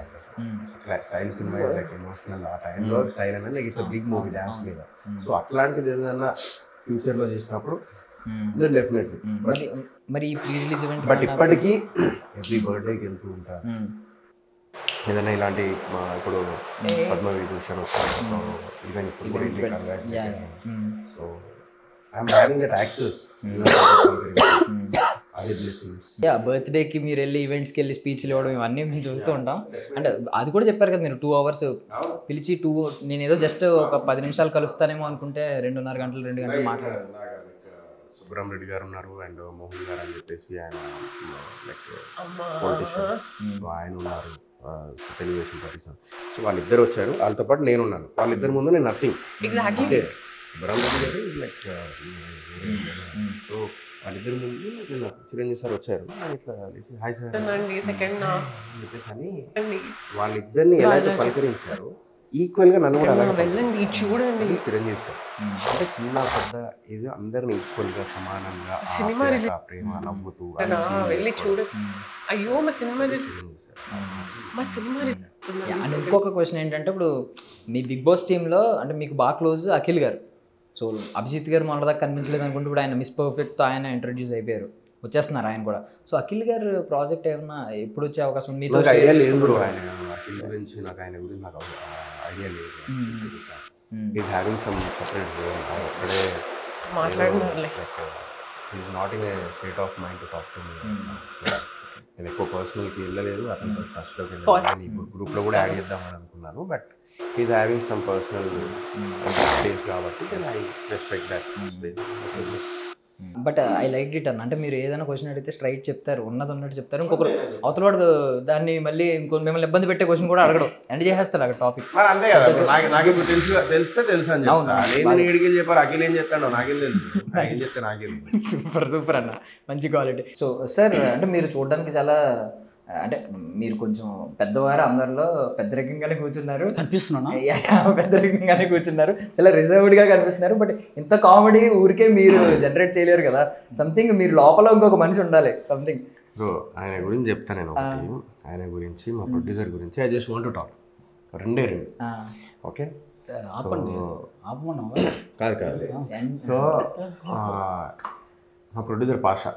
స్టైల్ సినిమా లైక్ ఎమోషనల్ ఆ టైంలో స్టైల్ అనేది like it's big movie dance మీద సో అట్లాంటిది ఏదైనా ఫ్యూచర్లో చేసినప్పుడు డెఫినెట్లీ మరి మరి ఈ ప్రీ రిలీజ్ ఈవెంట్ బట్ ఇప్పటికీ ఎవ్రీ బర్త్డేకి వెళ్తూ ఉంటారు ఏదైనా ఇలాంటి మా ఇప్పుడు పద్మ విభూషణ్ సో ఈవెన్ ఇప్పుడు కూడా వెళ్ళి congratulations. So I'm having that access అదే బ్లెస్సింగ్స్ యా బర్త్డేకి మీరు వెళ్ళి ఈవెంట్స్కి వెళ్ళి స్పీచ్లు ఇవ్వడం ఇవన్నీ మేము చూస్తూ ఉంటాం అంటే అది కూడా చెప్పారు కదా మీరు టూ అవర్స్ పిలిచి టూ నేను ఏదో జస్ట్ ఒక పది నిమిషాలు కలుస్తానేమో అనుకుంటే రెండున్నర గంటలు రెండు గంటలు మాట్లాడారు సుబ్రహ్మ రెడ్డి గారు ఉన్నారు అండ్ మోహన్ గారు అని చెప్పేసి ఆయన లైక్ పొలిటిషియన్ సో ఆయన ఉన్నారు ఆ, తెలుగుదేశం పార్టీ సో వాళ్ళిద్దరు వచ్చారు వాళ్ళతో పాటు నేను ఉన్నాను వాళ్ళిద్దరి ముందు నేను nothing Exactly. Okay Subrahma Reddy garu like so వాళ్ళిద్దరి ముందు నిన్న చిరంజీవి సార్ వచ్చారు నేను ఇట్లా హాయ్ సార్ అండి సెకండ్ అని చెప్పేసి అని అండి వాళ్ళిద్దరిని ఎలా అయితే పలకరించారు ఈక్వల్ గా నన్ను కూడా అలాగే వెళ్ళండి చూడండి అది చిరంజీవి సార్ అంటే చిన్న పెద్ద ఇది అందరిని ఈక్వల్ గా సమానంగా సినిమా ఆప్యాయత, ప్రేమ నవ్వుతూ కదా, అన్ని scenes వెళ్ళి చూడ చేసుకోవడం. అయ్యో మా సినిమా రిలీజ్- చిరంజీవి సార్. మా సినిమా రిలీజ్ అండ్ ఇంకొక క్వశ్చన్ ఏంటంటే ఇప్పుడు మీ బిగ్ బాస్ టీంలో అంటే మీకు బాగా క్లోజ్ అఖిల్ గారు సో అభిజిత్ గారు మొన్నదాకా కనిపించలేదు అనుకుంటే ఇప్పుడు ఆయన మిస్ పర్ఫెక్ట్తో ఆయన ఇంట్రడ్యూస్ అయిపోయారు వచ్చేస్తున్నారు ఆయన కూడా సో అఖిల్ గారు ప్రాజెక్ట్ ఏమన్నా ఎప్పుడు వచ్చే అవకాశం ఉంది? మీతో నాకు share ఐడియా లేదు చేసుకుంటారా? బ్రో ఆయన అఖిల్ గురించి నాకు ఆయన గురించి నాకు ఐడియా లేదు Hmm. Is having some separate zone అక్కడే మాట్లాడినారులే. Is not in a state of mind to talk to me నేను ఎక్కువ పర్సనల్కి వెళ్ళలేదు అతను టచ్లోకి వెళ్ళలేదు ఇప్పుడు గ్రూప్లో కూడా యాడ్ చేద్దామని అనుకున్నాను but is having some personal space కాబట్టి then I respect that space but I like it అన్న అంటే మీరు ఏదైనా క్వశ్చన్ అడిగితే స్ట్రైట్ చెప్తారు ఉన్నది ఉన్నట్టు చెప్తారు ఇంకొకరు అవతల వాడు దాన్ని మళ్ళీ ఇంకో మిమ్మల్ని ఇబ్బంది పెట్టే క్వశ్చన్ కూడా అడగడం ఎండ్ చేసేస్తారు అక్కడ టాపిక్ మరి అంతే కదా ఇప్పుడు నాకు నాకు ఇప్పుడు తెలుసు తెలిస్తే తెలుసు అని అవును. చెప్తా నేను ఏడికి చెప్పారు అఖిల్ ఏం చెప్తాడో నాకేం తెలుసు ఏం చెప్తే నాకేం తెలుసు సూపర్ సూపర్ అన్న మంచి క్వాలిటీ సో సార్ అంటే మీరు చూడడానికి చాలా అంటే మీరు కొంచెం పెద్దవారు అందరిలో పెద్దరికంగానే కూర్చున్నారు కనిపిస్తున్నానా పెద్దరికంగానే కూర్చున్నారు చాలా రిజర్వ్డ్ గా కనిపిస్తున్నారు బట్ ఇంత కామెడీ ఊరికే మీరు జనరేట్ చేయలేరు కదా సంథింగ్ మీరు లోపల ఇంకొక మనిషి ఉండాలి సంథింగ్ సో ఆయన గురించి చెప్తాను నేను ఒకటి ఆయన గురించి మా ప్రొడ్యూసర్ గురించి I just want to talk రెండే రెండు ఓకే ఆపండి ఆపమన్నావా కాదు కాదు సో ఆ, మా producer Pasha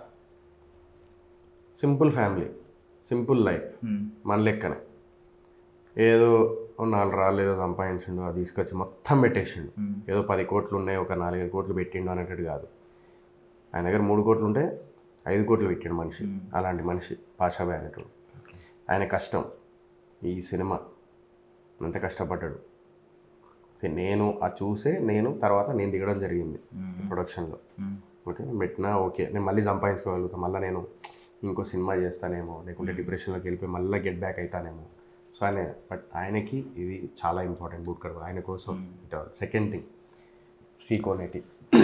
simple family simple life మన లెక్కనే ఏదో ఓ నాలుగు రాళ్ళు ఏదో సంపాదించిండు అది తీసుకొచ్చి మొత్తం పెట్టేసిండు ఏదో పది కోట్లు ఉన్నాయి ఒక నాలుగైదు కోట్లు పెట్టిండు అనేటట్టు కాదు ఆయన దగ్గర మూడు కోట్లు ఉంటే ఐదు కోట్లు పెట్టాడు మనిషి అలాంటి మనిషి పాషాబాయ్ అనేటోడు ఆయన కష్టం ఈ సినిమా ఎంత కష్టపడ్డాడు నేను అది చూసే నేను తర్వాత నేను దిగడం జరిగింది ప్రొడక్షన్లో ఓకే నేను పెట్టినా ఓకే నేను మళ్ళీ సంపాదించుకోగలుగుతాను మళ్ళీ నేను ఇంకో సినిమా చేస్తానేమో లేకుంటే డిప్రెషన్లోకి వెళ్ళిపోయి మళ్ళీ గెట్ బ్యాక్ అవుతానేమో సో ఆయన బట్ ఆయనకి ఇది చాలా ఇంపార్టెంట్ బూట్కర్ ఆయన కోసం second thing Srikoneti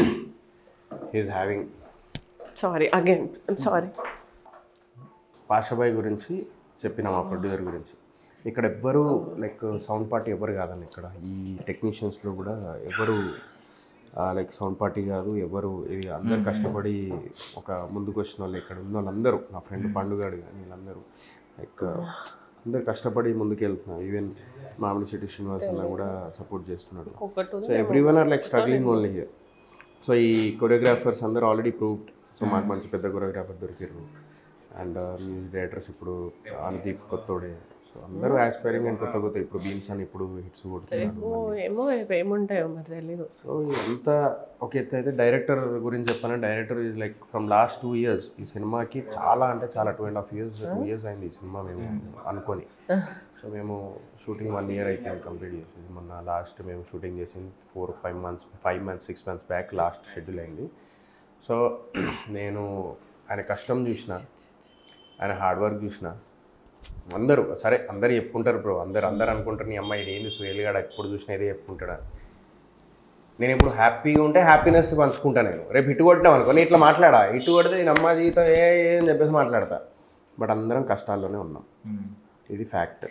he is having sorry again sorry పాషాబాయ్ గురించి చెప్పిన మా ప్రొడ్యూసర్ గురించి ఇక్కడ ఎవ్వరు లైక్ సౌండ్ పార్టీ ఎవరు కాదండి ఇక్కడ ఈ టెక్నీషియన్స్లో కూడా ఎవరు లైక్ సౌండ్ పార్టీ కాదు ఎవరు ఇది అందరు కష్టపడి ఒక ముందుకు వచ్చిన వాళ్ళు ఇక్కడ ఉన్న వాళ్ళందరూ నా ఫ్రెండ్ పండుగాడు కానీ వీళ్ళందరూ లైక్ అందరు కష్టపడి ముందుకు వెళ్తున్నారు ఈవెన్ మామిడి సిటీ శ్రీనివాస్ అన్న కూడా సపోర్ట్ చేస్తున్నాడు ఒకటి so every one are like struggling only here so ఈ కొరియోగ్రాఫర్స్ అందరూ ఆల్రెడీ ప్రూవ్డ్ సో మాకు మంచి పెద్ద కొరియోగ్రాఫర్ దొరికారు అండ్ మ్యూజిక్ డైరెక్టర్స్ ఇప్పుడు అనుదీప్ కొత్తోడే సో అందరూ ఆస్పైరింగ్ అండ్ కొత్త కొత్త ఇప్పుడు భీమ్స్ అని ఇప్పుడు హిట్స్ కొడుతున్నారు ఏమో ఏమో ఏముంటాయో మరి తెలీదు సో ఎంత ఒక ఎత్తు అయితే డైరెక్టర్ గురించి చెప్పాలంటే director is like from last two years ఈ సినిమాకి చాలా అంటే చాలా two and half years two years అయింది ఈ సినిమా మేము అనుకొని సో మేము షూటింగ్ వన్ ఇయర్ అయిపోయింది కంప్లీట్ చేసింది మొన్న లాస్ట్ మేము షూటింగ్ చేసింది four five months five months six months back last schedule అయింది సో నేను ఆయన కష్టం చూసిన ఆయన హార్డ్ వర్క్ చూసిన అందరూ సరే అందరు చెప్పుకుంటారు బ్రో అందరు అందరు అనుకుంటారు నీ అమ్మాయి ఏంది సురేలిగాడు ఎప్పుడు చూసినా ఇదే చెప్పుకుంటాడా నేను ఇప్పుడు హ్యాపీగా ఉంటే హ్యాపీనెస్ పంచుకుంటా నేను రేపు ఇటు కొట్టినాం అనుకో నేను ఇట్లా మాట్లాడా ఇటు కొడితే నేను అమ్మ జీవితం ఏ ఏ అని చెప్పేసి మాట్లాడతా బట్ అందరం కష్టాల్లోనే ఉన్నాం ఇది ఫ్యాక్ట్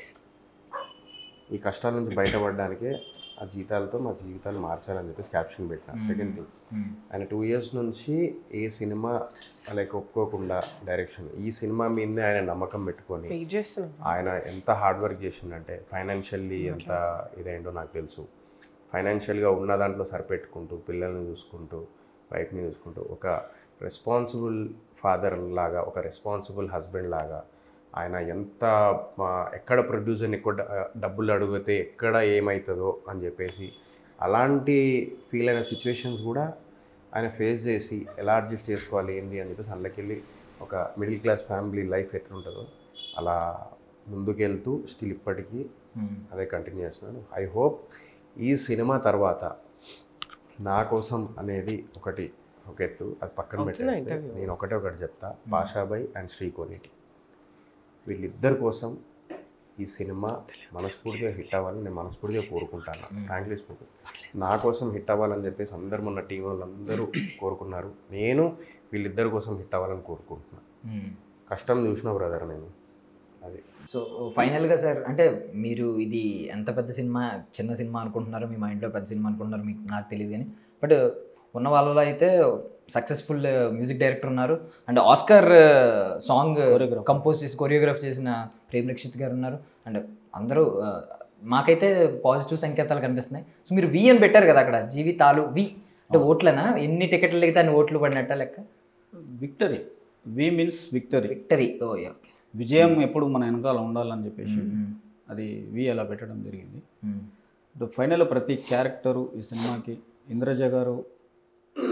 ఈ కష్టాల నుంచి బయటపడడానికే ఆ జీతాలతో మా జీవితాలు మార్చాలని చెప్పేసి క్యాప్షన్ పెట్టిన సెకండ్ థింగ్ ఆయన టూ ఇయర్స్ నుంచి ఏ సినిమా లైక్ ఒప్పుకోకుండా డైరెక్షన్ ఈ సినిమా మీదనే ఆయన నమ్మకం పెట్టుకొని వెయిట్ చేస్తున్నాం ఆయన ఎంత హార్డ్ వర్క్ చేసిండంటే ఫైనాన్షియల్లీ ఎంత ఇదేంటో నాకు తెలుసు ఫైనాన్షియల్గా ఉన్న దాంట్లో సరిపెట్టుకుంటూ పిల్లల్ని చూసుకుంటూ వైఫ్ని చూసుకుంటూ ఒక రెస్పాన్సిబుల్ ఫాదర్ లాగా ఒక రెస్పాన్సిబుల్ హస్బెండ్ లాగా ఆయన ఎంత మా, ఎక్కడ ప్రొడ్యూసర్ని ఎక్కువ డ- డబ్బులు అడిగితే ఎక్కడ ఏమవుతుందో అని చెప్పేసి అలాంటి ఫీల్ అయిన సిచ్యువేషన్స్ కూడా ఆయన ఫేస్ చేసి ఎలా అడ్జస్ట్ చేసుకోవాలి ఏంది అని చెప్పేసి అందులోకెళ్ళి ఒక మిడిల్ క్లాస్ ఫ్యామిలీ లైఫ్ ఎట్లుంటుందో అలా ముందుకెళ్తూ స్టిల్ ఇప్పటికీ అదే కంటిన్యూ చేస్తున్నాను ఐ హోప్ ఈ సినిమా తర్వాత నా కోసం అనేది ఒకటి ఒక ఎత్తు అది పక్కన పెట్టేస్తే నేను ఒకటే ఒకటి చెప్తా పాషాబాయ్ అండ్ శ్రీకోనిటి వీళ్ళిద్దరి కోసం ఈ సినిమా మనస్ఫూర్తిగా హిట్ అవ్వాలని నేను మనస్ఫూర్తిగా కోరుకుంటాను ఫ్రాంక్లీ స్పీకింగ్ నా కోసం హిట్ అవ్వాలని చెప్పేసి అందరు మొన్న టీం వాళ్ళందరూ కోరుకున్నారు నేను వీళ్ళిద్దరి కోసం హిట్ అవ్వాలని కోరుకుంటున్నాను కష్టం చూసిన బ్రదర్ నేను అది సో ఫైనల్గా సార్ అంటే మీరు ఇది ఎంత పెద్ద సినిమా చిన్న సినిమా అనుకుంటున్నారో మీ మైండ్లో పెద్ద సినిమా అనుకుంటున్నారో మీకు నాకు తెలియదు కానీ బట్ ఉన్న వాళ్ళలో అయితే సక్సెస్ఫుల్ మ్యూజిక్ డైరెక్టర్ ఉన్నారు అండ్ ఆస్కర్ సాంగ్ కంపోజ్ చేసి కొరియోగ్రాఫ్ చేసిన ప్రేమ్ రక్షిత్ గారు ఉన్నారు అండ్ అందరూ ఆ, మాకైతే పాజిటివ్ సంకేతాలు కనిపిస్తున్నాయి సో మీరు వి అని పెట్టారు కదా అక్కడ జీవితాలు వి అంటే ఓట్లనా ఎన్ని టికెట్లు లెగితే అన్ని ఓట్లు పడినట్ట లెక్క victory V means victory victory ఓ యా విజయం ఎప్పుడు మన వెనకాల ఉండాలని చెప్పేసి అది వి అలా పెట్టడం జరిగింది ఫైనల్ ప్రతి క్యారెక్టరు ఈ సినిమాకి ఇంద్రజ గారు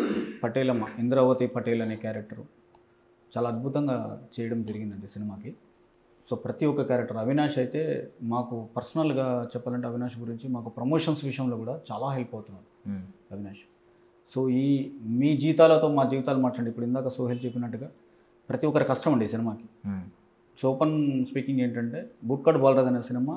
పటేలమ్మ ఇంద్రావతి పటేల్ అనే క్యారెక్టర్ చాలా అద్భుతంగా చేయడం జరిగిందండి సినిమాకి సో ప్రతి ఒక్క క్యారెక్టర్ అవినాష్ అయితే మాకు పర్సనల్గా చెప్పాలంటే అవినాష్ గురించి మాకు ప్రమోషన్స్ విషయంలో కూడా చాలా హెల్ప్ అవుతున్నారు మ్మ్. అవినాష్ సో ఈ మీ జీతాలతో మా జీవితాలు మార్చండి ఇప్పుడు ఇందాక సోహెల్ చెప్పినట్టుగా ప్రతి ఒక్కరి కష్టం అండి ఈ సినిమాకి మ్మ్. సో ఓపెన్ స్పీకింగ్ ఏంటంటే బుట్కట్ బాలరాజ్ అనే సినిమా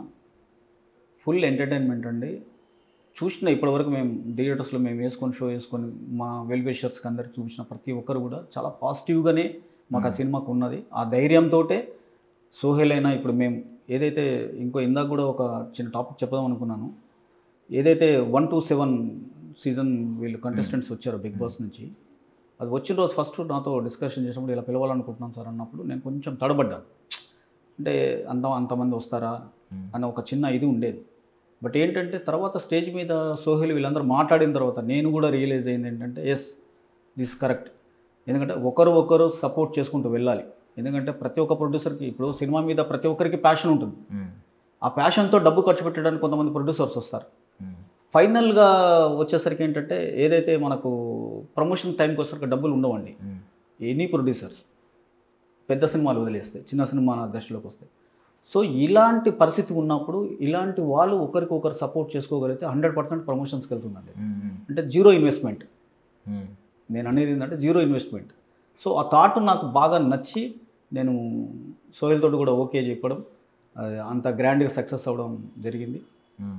ఫుల్ ఎంటర్టైన్మెంట్ అండి చూసిన ఇప్పటివరకు మేము థియేటర్స్లో మేము వేసుకొని షో వేసుకొని మా వెల్విషర్స్కి అందరికి చూపించిన ప్రతి ఒక్కరు కూడా చాలా పాజిటివ్గానే మాకు ఆ సినిమాకు ఉన్నది ఆ ధైర్యంతో సోహెల్ అయినా ఇప్పుడు మేము ఏదైతే ఇంకో ఇందాక కూడా ఒక చిన్న టాపిక్ చెప్దాం అనుకున్నాను ఏదైతే వన్ టు సెవెన్ సీజన్ వీళ్ళు కంటెస్టెంట్స్ వచ్చారో బిగ్ బాస్ నుంచి అది వచ్చిన రోజు ఫస్ట్ నాతో డిస్కషన్ చేసినప్పుడు ఇలా పిలవాలనుకుంటున్నాను సార్ అన్నప్పుడు నేను కొంచెం తడబడ్డాను అంటే అంత అంతమంది వస్తారా అన్న ఒక చిన్న ఇది ఉండేది బట్ ఏంటంటే తర్వాత స్టేజ్ మీద సోహెల్ వీళ్ళందరూ మాట్లాడిన తర్వాత నేను కూడా రియలైజ్ అయింది ఏంటంటే ఎస్ దిస్ కరెక్ట్ ఎందుకంటే ఒకరు ఒకరు సపోర్ట్ చేసుకుంటూ వెళ్ళాలి ఎందుకంటే ప్రతి ఒక్క ప్రొడ్యూసర్కి ఇప్పుడు సినిమా మీద ప్రతి ఒక్కరికి ప్యాషన్ ఉంటుంది మ్మ్. ఆ ప్యాషన్తో డబ్బు ఖర్చు పెట్టడానికి కొంతమంది ప్రొడ్యూసర్స్ వస్తారు మ్మ్. ఫైనల్గా వచ్చేసరికి ఏంటంటే ఏదైతే మనకు ప్రమోషన్ టైంకి వచ్చేసరికి డబ్బులు ఉండవండి మ్మ్. ఎనీ ప్రొడ్యూసర్స్ పెద్ద సినిమాలు వదిలేస్తే చిన్న సినిమా దశలోకి వస్తాయి సో ఇలాంటి పరిస్థితి ఉన్నప్పుడు ఇలాంటి వాళ్ళు ఒకరికి ఒకరు సపోర్ట్ చేసుకోగలిగితే హండ్రెడ్ పర్సెంట్ ప్రమోషన్స్కి వెళ్తుందండి మ్మ్. అంటే జీరో ఇన్వెస్ట్మెంట్ మ్మ్. నేను అనేది ఏంటంటే జీరో ఇన్వెస్ట్మెంట్ సో ఆ థాట్ నాకు బాగా నచ్చి నేను సోహెల్ తోటి కూడా ఓకే చెప్పడం అది అంత గ్రాండ్గా సక్సెస్ అవ్వడం జరిగింది మ్మ్.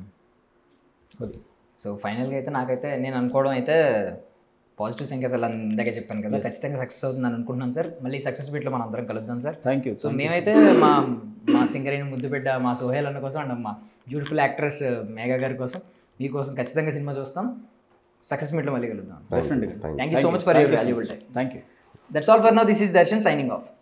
అది సో ఫైనల్గా అయితే నాకైతే నేను అనుకోవడం అయితే పాజిటివ్ సంకేతాలు ఇందాక చెప్పాను కదా ఖచ్చితంగా సక్సెస్ అవుతుందని అనుకుంటున్నాను సార్ మళ్ళీ సక్సెస్ బీట్లో మనం అందరం కలుద్దాం సార్ థ్యాంక్ యూ సో మేమైతే మా మా సింగరేణి ముద్దు బిడ్డ మా సోహేల్ అన్న కోసం అండ్ మా బ్యూటిఫుల్ యాక్ట్రెస్ మేఘా గారి కోసం మీకోసం ఖచ్చితంగా సినిమా చూస్తాం సక్సెస్ మీట్లో మళ్ళీ కలుద్దాం డెఫినెట్గా thank you so much for your valuable time thank you that's all for now this is Darshan signing of